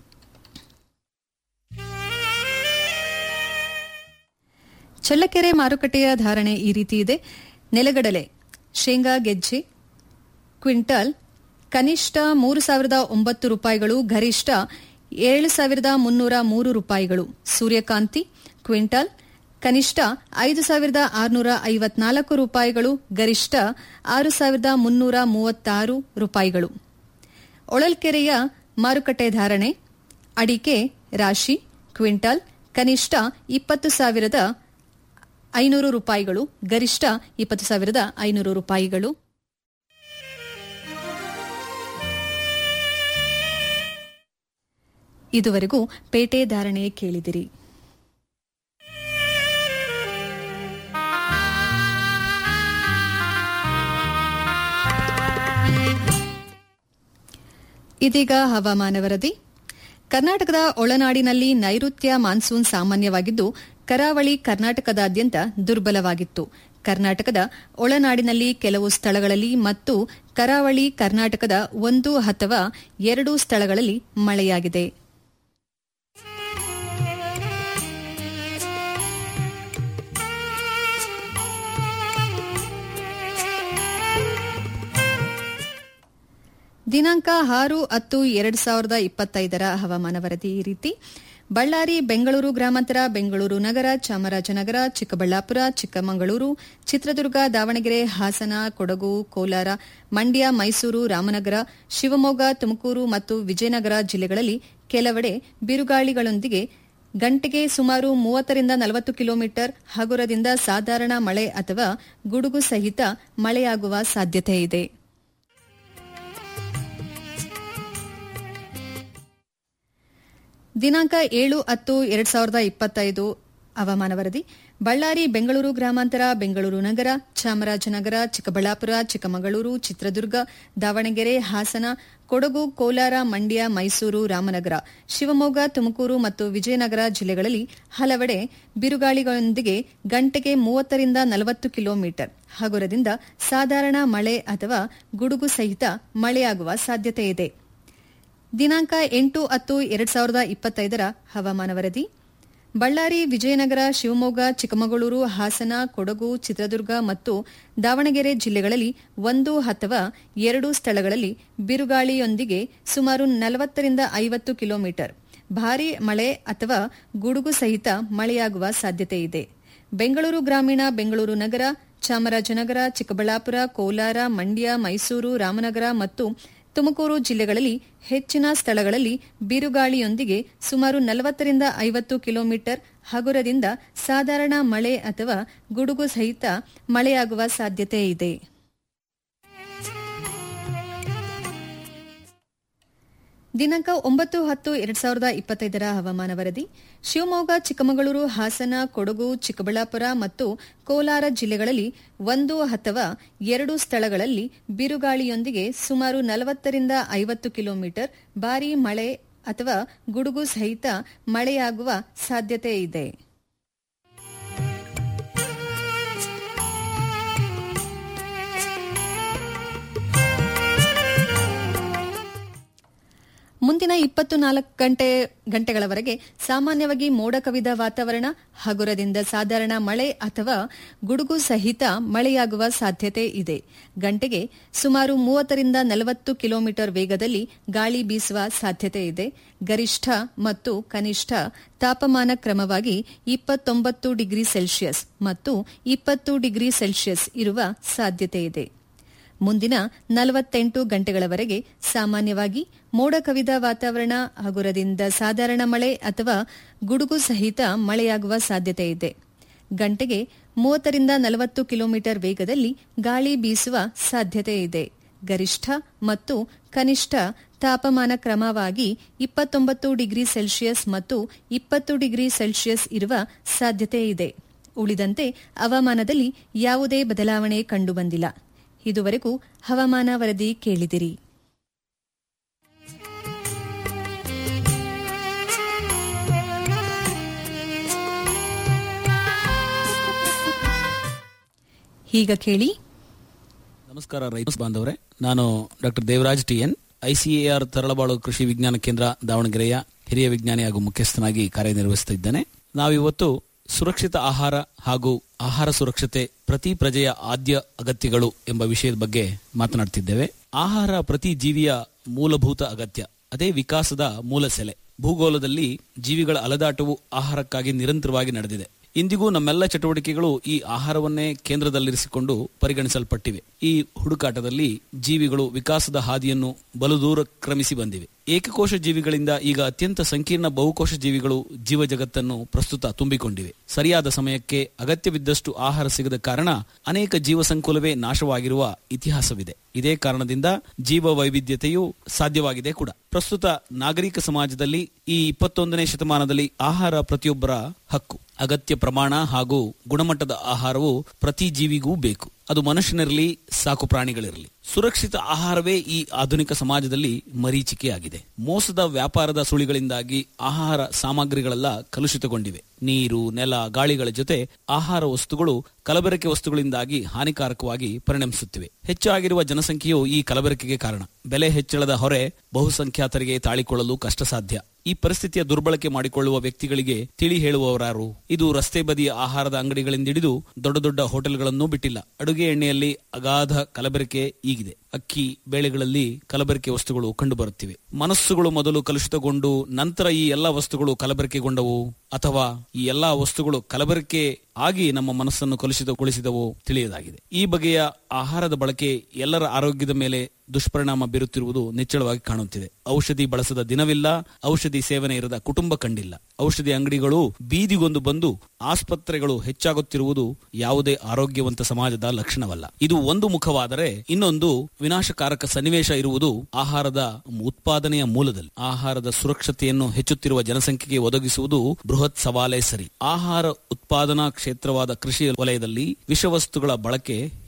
ಚಳ್ಳಕೆರೆ ಮಾರುಕಟ್ಟೆಯ ಧಾರಣೆ ಈ ರೀತಿ ಇದೆ ನೆಲಗಡಲೆ ಶೇಂಗಾ ಗೆಜ್ಜೆ ಕ್ವಿಂಟಲ್ ಕನಿಷ್ಠ ಮೂರು ಸಾವಿರದ ಒಂಬತ್ತು ರೂಪಾಯಿಗಳು ಗರಿಷ್ಠ ಏಳು ಸಾವಿರದ ಮುನ್ನೂರ ಮೂರು ರೂಪಾಯಿಗಳು ಸೂರ್ಯಕಾಂತಿ ಕ್ವಿಂಟಲ್ ಕನಿಷ್ಠ ಐದು ಸಾವಿರದ ಆರುನೂರ ಐವತ್ನಾಲ್ಕು ರೂಪಾಯಿಗಳು ಗರಿಷ್ಠ ಆರು ಸಾವಿರದ ಮುನ್ನೂರ ಮೂವತ್ತಾರು ರೂಪಾಯಿಗಳು ಒಳಲ್ಕೆರೆಯ ಮಾರುಕಟ್ಟೆ ಧಾರಣೆ ಅಡಿಕೆ ರಾಶಿ ಕ್ವಿಂಟಲ್ ಕನಿಷ್ಠ ಇಪ್ಪತ್ತು ಸಾವಿರದ ಐನೂರು ರೂಪಾಯಿಗಳು ಗರಿಷ್ಠ ಇಪ್ಪತ್ತು ಸಾವಿರದ ಐನೂರು ರೂಪಾಯಿಗಳು ಇದುವರೆಗೂ ಪೇಟೆ ಧಾರಣೆ ಕೇಳಿದಿರಿ ಇದೀಗ ಹವಾಮಾನ ವರದಿ ಕರ್ನಾಟಕದ ಒಳನಾಡಿನಲ್ಲಿ ನೈಋತ್ಯ ಮಾನ್ಸೂನ್ ಸಾಮಾನ್ಯವಾಗಿದ್ದು ಕರಾವಳಿ ಕರ್ನಾಟಕದಾದ್ಯಂತ ದುರ್ಬಲವಾಗಿತ್ತು ಕರ್ನಾಟಕದ ಒಳನಾಡಿನಲ್ಲಿ ಕೆಲವು ಸ್ಥಳಗಳಲ್ಲಿ ಮತ್ತು ಕರಾವಳಿ ಕರ್ನಾಟಕದ ಒಂದು ಅಥವಾ ಎರಡು ಸ್ಥಳಗಳಲ್ಲಿ ಮಳೆಯಾಗಿದೆ ದಿನಾಂಕ ಆರು ಹತ್ತು ಎರಡು ಸಾವಿರದ ಇಪ್ಪತ್ತೈದರ ಹವಾಮಾನ ವರದಿ ಈ ರೀತಿ ಬಳ್ಳಾರಿ ಬೆಂಗಳೂರು ಗ್ರಾಮಾಂತರ ಬೆಂಗಳೂರು ನಗರ ಚಾಮರಾಜನಗರ ಚಿಕ್ಕಬಳ್ಳಾಪುರ ಚಿಕ್ಕಮಗಳೂರು ಚಿತ್ರದುರ್ಗ ದಾವಣಗೆರೆ ಹಾಸನ ಕೊಡಗು ಕೋಲಾರ ಮಂಡ್ಯ ಮೈಸೂರು ರಾಮನಗರ ಶಿವಮೊಗ್ಗ ತುಮಕೂರು ಮತ್ತು ವಿಜಯನಗರ ಜಿಲ್ಲೆಗಳಲ್ಲಿ ಕೆಲವೆಡೆ ಬಿರುಗಾಳಿಗಳೊಂದಿಗೆ ಗಂಟೆಗೆ ಸುಮಾರು ಮೂವತ್ತರಿಂದ ನಲವತ್ತು ಕಿಲೋಮೀಟರ್ ಹಗುರದಿಂದ ಸಾಧಾರಣ ಮಳೆ ಅಥವಾ ಗುಡುಗು ಸಹಿತ ಮಳೆಯಾಗುವ ಸಾಧ್ಯತೆ ಇದೆ ದಿನಾಂಕ ಏಳು ಹತ್ತು ಎರಡ್ ಸಾವಿರದ ಇಪ್ಪತ್ತೈದು ಹವಾಮಾನ ವರದಿ ಬಳ್ಳಾರಿ ಬೆಂಗಳೂರು ಗ್ರಾಮಾಂತರ ಬೆಂಗಳೂರು ನಗರ ಚಾಮರಾಜನಗರ ಚಿಕ್ಕಬಳ್ಳಾಪುರ ಚಿಕ್ಕಮಗಳೂರು ಚಿತ್ರದುರ್ಗ ದಾವಣಗೆರೆ ಹಾಸನ ಕೊಡಗು ಕೋಲಾರ ಮಂಡ್ಯ ಮೈಸೂರು ರಾಮನಗರ ಶಿವಮೊಗ್ಗ ತುಮಕೂರು ಮತ್ತು ವಿಜಯನಗರ ಜಿಲ್ಲೆಗಳಲ್ಲಿ ಹಲವೆಡೆ ಬಿರುಗಾಳಿಗಳೊಂದಿಗೆ ಗಂಟೆಗೆ ಮೂವತ್ತರಿಂದ ನಲವತ್ತು ಕಿಲೋಮೀಟರ್ ಹಗುರದಿಂದ ಸಾಧಾರಣ ಮಳೆ ಅಥವಾ ಗುಡುಗು ಸಹಿತ ಮಳೆಯಾಗುವ ಸಾಧ್ಯತೆ ಇದೆ ದಿನಾಂಕ ಎಂಟು ಹತ್ತು ಎರಡ್ ಸಾವಿರದ ಇಪ್ಪತ್ತೈದರ ಹವಾಮಾನ ವರದಿ ಬಳ್ಳಾರಿ ವಿಜಯನಗರ ಶಿವಮೊಗ್ಗ ಚಿಕ್ಕಮಗಳೂರು ಹಾಸನ ಕೊಡಗು ಚಿತ್ರದುರ್ಗ ಮತ್ತು ದಾವಣಗೆರೆ ಜಿಲ್ಲೆಗಳಲ್ಲಿ ಒಂದು ಅಥವಾ ಎರಡು ಸ್ಥಳಗಳಲ್ಲಿ ಬಿರುಗಾಳಿಯೊಂದಿಗೆ ಸುಮಾರು ನಲವತ್ತರಿಂದ ಐವತ್ತು ಕಿಲೋಮೀಟರ್ ಭಾರೀ ಮಳೆ ಅಥವಾ ಗುಡುಗು ಸಹಿತ ಮಳೆಯಾಗುವ ಸಾಧ್ಯತೆ ಇದೆ ಬೆಂಗಳೂರು ಗ್ರಾಮೀಣ ಬೆಂಗಳೂರು ನಗರ ಚಾಮರಾಜನಗರ ಚಿಕ್ಕಬಳ್ಳಾಪುರ ಕೋಲಾರ ಮಂಡ್ಯ ಮೈಸೂರು ರಾಮನಗರ ಮತ್ತು ತುಮಕೂರು ಜಿಲ್ಲೆಗಳಲ್ಲಿ ಹೆಚ್ಚಿನ ಸ್ಥಳಗಳಲ್ಲಿ ಬಿರುಗಾಳಿಯೊಂದಿಗೆ ಸುಮಾರು ನಲವತ್ತರಿಂದ ಐವತ್ತು ಕಿಲೋಮೀಟರ್ ಹಗುರದಿಂದ ಸಾಧಾರಣ ಮಳೆ ಅಥವಾ ಗುಡುಗು ಸಹಿತ ಮಳೆಯಾಗುವ ಸಾಧ್ಯತೆ ಇದೆ ದಿನಾಂಕ ಒಂಬತ್ತು ಹತ್ತು ಎರಡ್ ಸಾವಿರದ ಇಪ್ಪತ್ತೈದರ ಹವಾಮಾನ ವರದಿ ಶಿವಮೊಗ್ಗ ಚಿಕ್ಕಮಗಳೂರು ಹಾಸನ ಕೊಡಗು ಚಿಕ್ಕಬಳ್ಳಾಪುರ ಮತ್ತು ಕೋಲಾರ ಜಿಲ್ಲೆಗಳಲ್ಲಿ ಒಂದು ಅಥವಾ ಎರಡು ಸ್ಥಳಗಳಲ್ಲಿ ಬಿರುಗಾಳಿಯೊಂದಿಗೆ ಸುಮಾರು ನಲವತ್ತರಿಂದ ಐವತ್ತು ಕಿಲೋಮೀಟರ್ ಭಾರೀ ಮಳೆ ಅಥವಾ ಗುಡುಗು ಸಹಿತ ಮಳೆಯಾಗುವ ಸಾಧ್ಯತೆ ಇದೆ ಮುಂದಿನ ಇಪ್ಪತ್ತು ನಾಲ್ಕು ಗಂಟೆ ಗಂಟೆಗಳವರೆಗೆ ಸಾಮಾನ್ಯವಾಗಿ ಮೋಡ ಕವಿದ ವಾತಾವರಣ ಹಗುರದಿಂದ ಸಾಧಾರಣ ಮಳೆ ಅಥವಾ ಗುಡುಗು ಸಹಿತ ಮಳೆಯಾಗುವ ಸಾಧ್ಯತೆ ಇದೆ ಗಂಟೆಗೆ ಸುಮಾರು ಮೂವತ್ತರಿಂದ ನಲವತ್ತು ಕಿಲೋಮೀಟರ್ ವೇಗದಲ್ಲಿ ಗಾಳಿ ಬೀಸುವ ಸಾಧ್ಯತೆ ಇದೆ ಗರಿಷ್ಠ ಮತ್ತು ಕನಿಷ್ಠ ತಾಪಮಾನ ಕ್ರಮವಾಗಿ ಇಪ್ಪತ್ತೊಂಬತ್ತು ಡಿಗ್ರಿ ಸೆಲ್ಸಿಯಸ್ ಮತ್ತು ಇಪ್ಪತ್ತು ಡಿಗ್ರಿ ಸೆಲ್ಸಿಯಸ್ ಇರುವ ಸಾಧ್ಯತೆ ಇದೆ ಮುಂದಿನ ನಲವತ್ತೆಂಟು ಗಂಟೆಗಳವರೆಗೆ ಸಾಮಾನ್ಯವಾಗಿ ಮೋಡ ಕವಿದ ವಾತಾವರಣ ಹಗುರದಿಂದ ಸಾಧಾರಣ ಮಳೆ ಅಥವಾ ಗುಡುಗು ಸಹಿತ ಮಳೆಯಾಗುವ ಸಾಧ್ಯತೆ ಇದೆ ಗಂಟೆಗೆ ಮೂವತ್ತರಿಂದ ನಲವತ್ತು ಕಿಲೋಮೀಟರ್ ವೇಗದಲ್ಲಿ ಗಾಳಿ ಬೀಸುವ ಸಾಧ್ಯತೆ ಇದೆ ಗರಿಷ್ಠ ಮತ್ತು ಕನಿಷ್ಠ ತಾಪಮಾನ ಕ್ರಮವಾಗಿ ಇಪ್ಪತ್ತೊಂಬತ್ತು ಡಿಗ್ರಿ ಸೆಲ್ಸಿಯಸ್ ಮತ್ತು ಇಪ್ಪತ್ತು ಡಿಗ್ರಿ ಸೆಲ್ಸಿಯಸ್ ಇರುವ ಸಾಧ್ಯತೆ ಇದೆ ಉಳಿದಂತೆ ಹವಾಮಾನದಲ್ಲಿ ಯಾವುದೇ ಬದಲಾವಣೆ ಕಂಡುಬಂದಿಲ್ಲ ಇದುವರೆಗೂ ಹವಾಮಾನ ವರದಿ ಕೇಳಿದಿರಿ ಈಗ ಕೇಳಿ ನಮಸ್ಕಾರ ರೈತ ಬಾಂಧವರೇ ನಾನು doctor Devaraj T N ICAR Taralabalu Krishi Vigyan ಕೇಂದ್ರ ದಾವಣಗೆರೆಯ ಹಿರಿಯ ವಿಜ್ಞಾನಿ ಹಾಗೂ ಮುಖ್ಯಸ್ಥನಾಗಿ ಕಾರ್ಯನಿರ್ವಹಿಸುತ್ತಿದ್ದೇನೆ ನಾವಿವತ್ತು ಸುರಕ್ಷಿತ ಆಹಾರ ಹಾಗೂ ಆಹಾರ ಸುರಕ್ಷತೆ ಪ್ರತಿ ಪ್ರಜೆಯ ಆದ್ಯ ಅಗತ್ಯಗಳು ಎಂಬ ವಿಷಯದ ಬಗ್ಗೆ ಮಾತನಾಡ್ತಿದ್ದೇವೆ ಆಹಾರ ಪ್ರತಿ ಜೀವಿಯ ಮೂಲಭೂತ ಅಗತ್ಯ ಅದೇ ವಿಕಾಸದ ಮೂಲ ಸೆಲೆ ಭೂಗೋಳದಲ್ಲಿ ಜೀವಿಗಳ ಅಲದಾಟವು ಆಹಾರಕ್ಕಾಗಿ ನಿರಂತರವಾಗಿ ನಡೆದಿದೆ ಇಂದಿಗೂ ನಮ್ಮೆಲ್ಲ ಚಟುವಟಿಕೆಗಳು ಈ ಆಹಾರವನ್ನೇ ಕೇಂದ್ರದಲ್ಲಿರಿಸಿಕೊಂಡು ಪರಿಗಣಿಸಲ್ಪಟ್ಟಿವೆ ಈ ಹುಡುಕಾಟದಲ್ಲಿ ಜೀವಿಗಳು ವಿಕಾಸದ ಹಾದಿಯನ್ನು ಬಲು ದೂರ ಕ್ರಮಿಸಿ ಬಂದಿವೆ ಏಕಕೋಶ ಜೀವಿಗಳಿಂದ ಈಗ ಅತ್ಯಂತ ಸಂಕೀರ್ಣ ಬಹುಕೋಶ ಜೀವಿಗಳು ಜೀವ ಜಗತ್ತನ್ನು ಪ್ರಸ್ತುತ ತುಂಬಿಕೊಂಡಿವೆ ಸರಿಯಾದ ಸಮಯಕ್ಕೆ ಅಗತ್ಯವಿದ್ದಷ್ಟು ಆಹಾರ ಸಿಗದ ಕಾರಣ ಅನೇಕ ಜೀವ ಸಂಕುಲವೇ ನಾಶವಾಗಿರುವ ಇತಿಹಾಸವಿದೆ ಇದೇ ಕಾರಣದಿಂದ ಜೀವ ವೈವಿಧ್ಯತೆಯು ಸಾಧ್ಯವಾಗಿದೆ ಕೂಡ ಪ್ರಸ್ತುತ ನಾಗರಿಕ ಸಮಾಜದಲ್ಲಿ ಈ ಇಪ್ಪತ್ತೊಂದನೇ ಶತಮಾನದಲ್ಲಿ ಆಹಾರ ಪ್ರತಿಯೊಬ್ಬರ ಹಕ್ಕು ಅಗತ್ಯ ಪ್ರಮಾಣ ಹಾಗೂ ಗುಣಮಟ್ಟದ ಆಹಾರವು ಪ್ರತಿ ಜೀವಿಗೂ ಬೇಕು ಅದು ಮನುಷ್ಯನಿರಲಿ ಸಾಕು ಪ್ರಾಣಿಗಳಿರಲಿ ಸುರಕ್ಷಿತ ಆಹಾರವೇ ಈ ಆಧುನಿಕ ಸಮಾಜದಲ್ಲಿ ಮರೀಚಿಕೆಯಾಗಿದೆ ಮೋಸದ ವ್ಯಾಪಾರದ ಸುಳಿಗಳಿಂದಾಗಿ ಆಹಾರ ಸಾಮಗ್ರಿಗಳೆಲ್ಲ ಕಲುಷಿತಗೊಂಡಿವೆ ನೀರು ನೆಲ ಗಾಳಿಗಳ ಜೊತೆ ಆಹಾರ ವಸ್ತುಗಳು ಕಲಬೆರಕೆ ವಸ್ತುಗಳಿಂದಾಗಿ ಹಾನಿಕಾರಕವಾಗಿ ಪರಿಣಮಿಸುತ್ತಿವೆ ಹೆಚ್ಚಾಗಿರುವ ಜನಸಂಖ್ಯೆಯು ಈ ಕಲಬೆರಕೆಗೆ ಕಾರಣ ಬೆಲೆ ಹೆಚ್ಚಳದ ಹೊರೆ ಬಹುಸಂಖ್ಯಾತರಿಗೆ ತಾಳಿಕೊಳ್ಳಲು ಕಷ್ಟ ಸಾಧ್ಯ ಈ ಪರಿಸ್ಥಿತಿಯ ದುರ್ಬಳಕೆ ಮಾಡಿಕೊಳ್ಳುವ ವ್ಯಕ್ತಿಗಳಿಗೆ ತಿಳಿ ಹೇಳುವವರಾರು ಇದು ರಸ್ತೆ ಬದಿಯ ಆಹಾರದ ಅಂಗಡಿಗಳಿಂದಿಡಿದು ದೊಡ್ಡ ದೊಡ್ಡ ಹೋಟೆಲ್ಗಳನ್ನು ಬಿಟ್ಟಿಲ್ಲ ಅಡುಗೆ ಎಣ್ಣೆಯಲ್ಲಿ ಅಗಾಧ ಕಲಬೆರಕೆ ಈಗಿದೆ ಅಕ್ಕಿ ಬೇಳೆಗಳಲ್ಲಿ ಕಲಬೆರಕೆ ವಸ್ತುಗಳು ಕಂಡುಬರುತ್ತಿವೆ ಮನಸ್ಸುಗಳು ಮೊದಲು ಕಲುಷಿತಗೊಂಡು ನಂತರ ಈ ಎಲ್ಲಾ ವಸ್ತುಗಳು ಕಲಬೆರಕೆಗೊಂಡವು ಅಥವಾ ಈ ಎಲ್ಲಾ ವಸ್ತುಗಳು ಕಲಬೆರಕೆ ಆಗಿ ನಮ್ಮ ಮನಸ್ಸನ್ನು ಕಲುಷಿತಗೊಳಿಸಿದವು ತಿಳಿಯದಾಗಿದೆ ಈ ಬಗೆಯ ಆಹಾರದ ಬಳಕೆ ಎಲ್ಲರ ಆರೋಗ್ಯದ ಮೇಲೆ ದುಷ್ಪರಿಣಾಮ ಬೀರುತ್ತಿರುವುದು ನಿಚ್ಚಳವಾಗಿ ಕಾಣುತ್ತಿದೆ ಔಷಧಿ ಬಳಸದ ದಿನವಿಲ್ಲ ಔಷಧಿ ಸೇವನೆ ಇರದ ಕುಟುಂಬ ಕಂಡಿಲ್ಲ ಔಷಧಿ ಅಂಗಡಿಗಳು ಬೀದಿಗೊಂದು ಬಂದು ಆಸ್ಪತ್ರೆಗಳು ಹೆಚ್ಚಾಗುತ್ತಿರುವುದು ಯಾವುದೇ ಆರೋಗ್ಯವಂತ ಸಮಾಜದ ಲಕ್ಷಣವಲ್ಲ ಇದು ಒಂದು ಮುಖವಾದರೆ ಇನ್ನೊಂದು ವಿನಾಶಕಾರಕ ಸನ್ನಿವೇಶ ಇರುವುದು ಆಹಾರದ ಉತ್ಪಾದನೆಯ ಮೂಲದಲ್ಲಿ ಆಹಾರದ ಸುರಕ್ಷತೆಯನ್ನು ಹೆಚ್ಚುತ್ತಿರುವ ಜನಸಂಖ್ಯೆಗೆ ಒದಗಿಸುವುದು ಬೃಹತ್ ಸವಾಲೇ ಸರಿ ಆಹಾರ ಉತ್ಪಾದನಾ ಕ್ಷೇತ್ರವಾದ ಕೃಷಿ ವಲಯದಲ್ಲಿ ವಿಷವಸ್ತುಗಳ ಬಳಕೆ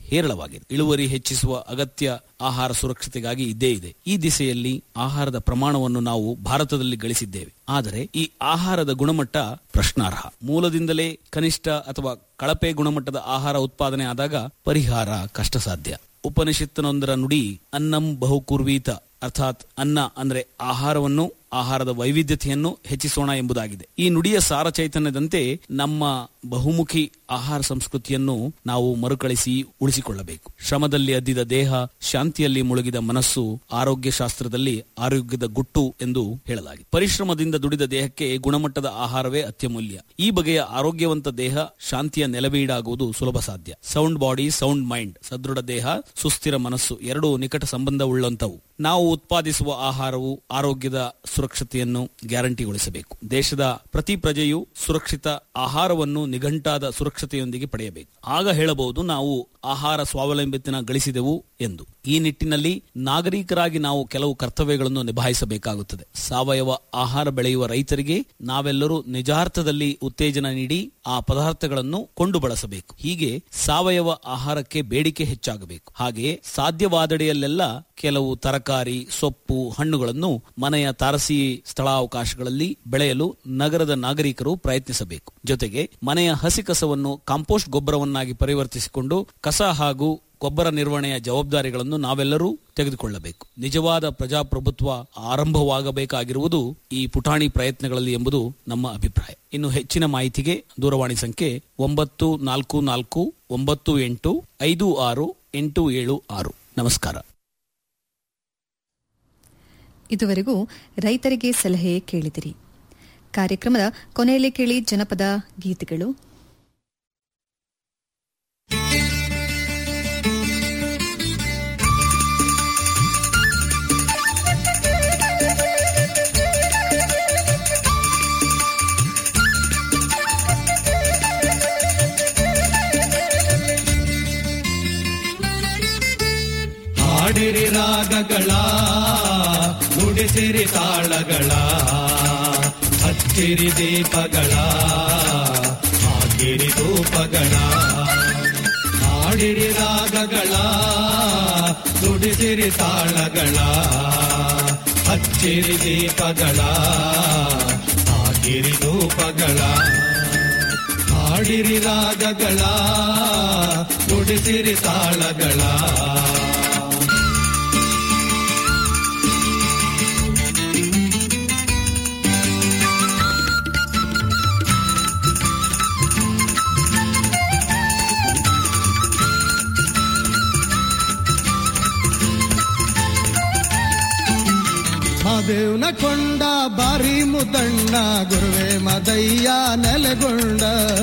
ಹೇರಳವಾಗಿದೆ ಇಳುವರಿ ಹೆಚ್ಚಿಸುವ ಅಗತ್ಯ ಆಹಾರ ಸುರಕ್ಷತೆಗಾಗಿ ಇದ್ದೇ ಇದೆ ಈ ದಿಸೆಯಲ್ಲಿ ಆಹಾರದ ಪ್ರಮಾಣವನ್ನು ನಾವು ಭಾರತದಲ್ಲಿ ಗಳಿಸಿದ್ದೇವೆ ಆದರೆ ಈ ಆಹಾರದ ಗುಣಮಟ್ಟ ಪ್ರಶ್ನಾರ್ಹ ಮೂಲದಿಂದಲೇ ಕನಿಷ್ಠ ಅಥವಾ ಕಳಪೆ ಗುಣಮಟ್ಟದ ಆಹಾರ ಉತ್ಪಾದನೆ ಆದಾಗ ಪರಿಹಾರ ಕಷ್ಟ ಸಾಧ್ಯ ಉಪನಿಷತ್ತಿನೊಂದರ ನುಡಿ ಅನ್ನಂ ಬಹುಕುರ್ವೀತ ಅರ್ಥಾತ್ ಅನ್ನ ಅಂದ್ರೆ ಆಹಾರವನ್ನು ಆಹಾರದ ವೈವಿಧ್ಯತೆಯನ್ನು ಹೆಚ್ಚಿಸೋಣ ಎಂಬುದಾಗಿದೆ ಈ ನುಡಿಯ ಸಾರ ಚೈತನ್ಯದಂತೆ ನಮ್ಮ ಬಹುಮುಖಿ ಆಹಾರ ಸಂಸ್ಕೃತಿಯನ್ನು ನಾವು ಮರುಕಳಿಸಿ ಉಳಿಸಿಕೊಳ್ಳಬೇಕು ಶ್ರಮದಲ್ಲಿ ಅದ್ದಿದ ದೇಹ ಶಾಂತಿಯಲ್ಲಿ ಮುಳುಗಿದ ಮನಸ್ಸು ಆರೋಗ್ಯ ಶಾಸ್ತ್ರದಲ್ಲಿ ಆರೋಗ್ಯದ ಗುಟ್ಟು ಎಂದು ಹೇಳಲಾಗಿದೆ ಪರಿಶ್ರಮದಿಂದ ದುಡಿದ ದೇಹಕ್ಕೆ ಗುಣಮಟ್ಟದ ಆಹಾರವೇ ಅತ್ಯಮೂಲ್ಯ ಈ ಬಗೆಯ ಆರೋಗ್ಯವಂತ ದೇಹ ಶಾಂತಿಯ ನೆಲವೀಡಾಗುವುದು ಸುಲಭ ಸಾಧ್ಯ ಸೌಂಡ್ ಬಾಡಿ ಸೌಂಡ್ ಮೈಂಡ್ ಸದೃಢ ದೇಹ ಸುಸ್ಥಿರ ಮನಸ್ಸು ಎರಡೂ ನಿಕಟ ಸಂಬಂಧವುಳ್ಳಂತವು ನಾವು ಉತ್ಪಾದಿಸುವ ಆಹಾರವು ಆರೋಗ್ಯದ ಸುರಕ್ಷತೆಯನ್ನು ಗ್ಯಾರಂಟಿಗೊಳಿಸಬೇಕು ದೇಶದ ಪ್ರತಿ ಪ್ರಜೆಯು ಸುರಕ್ಷಿತ ಆಹಾರವನ್ನು ನಿಘಂಟಾದ ಸುರಕ್ಷತೆಯೊಂದಿಗೆ ಪಡೆಯಬೇಕು ಆಗ ಹೇಳಬಹುದು ನಾವು ಆಹಾರ ಸ್ವಾವಲಂಬಿತನ ಗಳಿಸಿದೆವು ಎಂದು ಈ ನಿಟ್ಟಿನಲ್ಲಿ ನಾಗರಿಕರಾಗಿ ನಾವು ಕೆಲವು ಕರ್ತವ್ಯಗಳನ್ನು ನಿಭಾಯಿಸಬೇಕಾಗುತ್ತದೆ ಸಾವಯವ ಆಹಾರ ಬೆಳೆಯುವ ರೈತರಿಗೆ ನಾವೆಲ್ಲರೂ ನಿಜಾರ್ಥದಲ್ಲಿ ಉತ್ತೇಜನ ನೀಡಿ ಆ ಪದಾರ್ಥಗಳನ್ನು ಕೊಂಡು ಬಳಸಬೇಕು ಹೀಗೆ ಸಾವಯವ ಆಹಾರಕ್ಕೆ ಬೇಡಿಕೆ ಹೆಚ್ಚಾಗಬೇಕು ಹಾಗೆಯೇ ಸಾಧ್ಯವಾದಡೆಯಲ್ಲೆಲ್ಲ ಕೆಲವು ತರಕಾರಿ ಸೊಪ್ಪು ಹಣ್ಣುಗಳನ್ನು ಮನೆಯ ತಾರಸಿ ಸ್ಥಳಾವಕಾಶಗಳಲ್ಲಿ ಬೆಳೆಯಲು ನಗರದ ನಾಗರಿಕರು ಪ್ರಯತ್ನಿಸಬೇಕು ಜೊತೆಗೆ ಮನೆಯ ಹಸಿ ಕಸವನ್ನು ಕಾಂಪೋಸ್ಟ್ ಗೊಬ್ಬರವನ್ನಾಗಿ ಪರಿವರ್ತಿಸಿಕೊಂಡು ಕಸ ಹಾಗೂ ಗೊಬ್ಬರ ನಿರ್ವಹಣೆಯ ಜವಾಬ್ದಾರಿಗಳನ್ನು ನಾವೆಲ್ಲರೂ ತೆಗೆದುಕೊಳ್ಳಬೇಕು ನಿಜವಾದ ಪ್ರಜಾಪ್ರಭುತ್ವ ಆರಂಭವಾಗಬೇಕಾಗಿರುವುದು ಈ ಪುಟಾಣಿ ಪ್ರಯತ್ನಗಳಲ್ಲಿ ಎಂಬುದು ನಮ್ಮ ಅಭಿಪ್ರಾಯ ಇನ್ನು ಹೆಚ್ಚಿನ ಮಾಹಿತಿಗೆ ದೂರವಾಣಿ ಸಂಖ್ಯೆ ಒಂಬತ್ತು ನಾಲ್ಕು ನಾಲ್ಕು ಒಂಬತ್ತು ಎಂಟು ಐದು ಆರು ಎಂಟು ಏಳು ಆರು ನಮಸ್ಕಾರ ಇದುವರೆಗೂ ರೈತರಿಗೆ ಸಲಹೆ ಕೇಳಿದಿರಿ ಕಾರ್ಯಕ್ರಮದ ಕೊನೆಯಲ್ಲಿ ಕೇಳಿ ಜನಪದ ಗೀತೆಗಳು ಹಾಡಿರಿ ರಾಗಗಳ ನುಡಿಸಿರಿ ತಾಳಗಳ ಹಚ್ಚಿರಿ ದೀಪಗಳ ಹಾಕಿರಿ ಧೂಪಗಳ ಹಾಡಿರಿ ರಾಗಗಳ ನುಡಿಸಿರಿ ತಾಳಗಳ ಹಚ್ಚಿರಿ ದೀಪಗಳ ಹಾಕಿರಿ ಧೂಪಗಳ ಹಾಡಿರಿ ರಾಗಗಳ ನುಡಿಸಿರಿ ತಾಳಗಳ ಮಹಾದೇವ್ನ ಕೊಂಡ ಬಾರಿ ಮುದಣ್ಣ ಗುರುವೆ ಮದಯ್ಯ ನೆಲೆಗೊಂಡ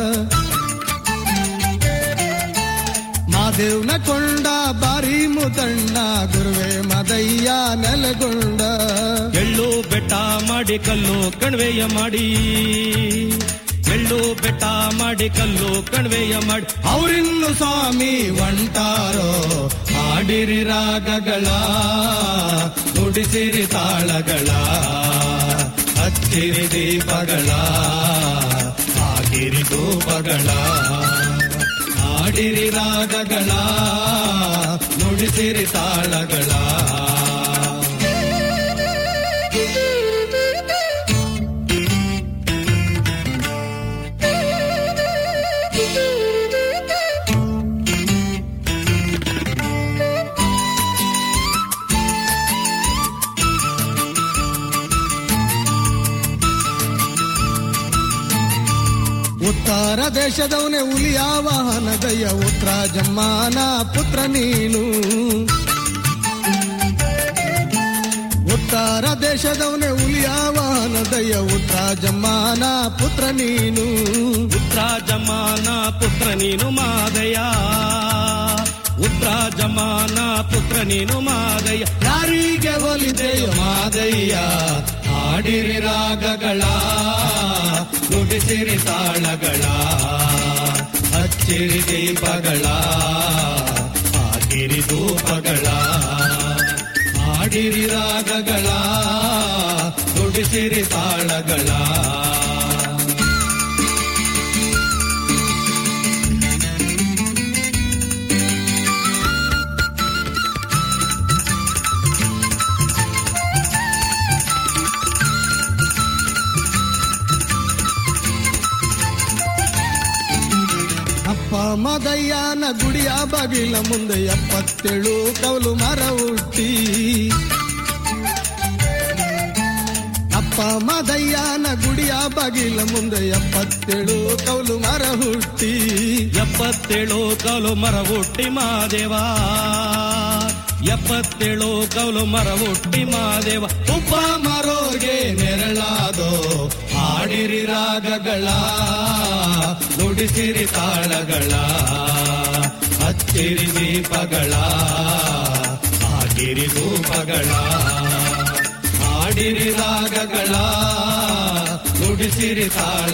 ಮಾದೇವ್ನ ಕೊಂಡ ಬಾರಿ ಮುದಣ್ಣ ಗುರುವೆ ಮದಯ್ಯ ನೆಲೆಗೊಂಡ ಎಳ್ಳು ಬೆಟ್ಟ ಮಾಡಿ ಕಲ್ಲು ಕಣ್ವೆಯ ಮಾಡಿ ಎಳ್ಳು ಬೆಟ್ಟ ಮಾಡಿ ಕಲ್ಲು ಕಣ್ವೆಯ ಮಾಡಿ ಅವರಿನ್ನು ಸ್ವಾಮಿ ಒಂಟಾರೋ ಹಾಡಿರಿ ರಾಗಗಳ ನುಡಿಸಿರಿ ತಾಳಗಳ ಹಚ್ಚಿರಿ ದೀಪಗಳ ಹಾಕಿರಿ ಧೂಪಗಳ ಹಾಡಿರಿ ರಾಗಗಳ ನುಡಿಸಿರಿ ತಾಳಗಳ ಉತ್ತರ ದೇಶದವನೇ ಹುಲಿಯ ವಾಹನದಯ್ಯ ಉತ್ತರ ಜಮ್ಮಾನ ಪುತ್ರ ನೀನು ಉತ್ತರ ದೇಶದವನೇ ಹುಲಿಯ ವಾಹನದಯ್ಯ ಉತ್ತರ ಜಮ್ಮಾನ ಪುತ್ರ ನೀನು ಉತ್ರ ಜಮಾನ ಪುತ್ರ ನೀನು ಮಾದಯ್ಯ ಉತ್ರ ಜಮಾನ ಪುತ್ರ ನೀನು ಮಾದಯ್ಯ ಯಾರಿಗೆ ಒಲಿದೆಯೋ ಮಾದಯ್ಯ ಹಾಡಿರಿ ರಾಗಗಳ ನುಡಿಸಿರಿ ತಾಳಗಳ ಹಚ್ಚಿರಿ ದೀಪಗಳ ಹಾಕಿರಿ ಧೂಪಗಳ ಹಾಡಿರಿ ರಾಗಗಳ ನುಡಿಸಿರಿ ತಾಳಗಳ ಅಪ್ಪ ಮದಯ್ಯನ ಗುಡಿಯ ಬಾಗಿಲ ಮುಂದೆ ಎಪ್ಪತ್ತೇಳು ಕೌಲು ಮರ ಹುಟ್ಟಿ ಅಪ್ಪ ಮದಯ್ಯನ ಗುಡಿಯ ಬಾಗಿಲ ಮುಂದೆ ಎಪ್ಪತ್ತೇಳು ಕೌಲು ಮರ ಹುಟ್ಟಿ ಎಪ್ಪತ್ತೇಳು ಕೌಲು ಮರ ಹುಟ್ಟಿ ಮಾದೇವ ಎಪ್ಪತ್ತೇಳು ಕೌಲು ಮರ ಹುಟ್ಟಿ ಮಾದೇವ ಉಪ್ಪ ಮರೋರ್ಗೆ ನೆರಳಾದೋ ಹಾಡಿರಿ ರಾಗಗಳ ನುಡಿಸಿರಿ ತಾಳಗಳ ಹಚ್ಚಿರಿ ದೀಪಗಳ ಆಗಿರಿ ಧೂಪಗಳ ಹಾಡಿರಿ ರಾಗಗಳ ನುಡಿಸಿರಿ ತಾಳ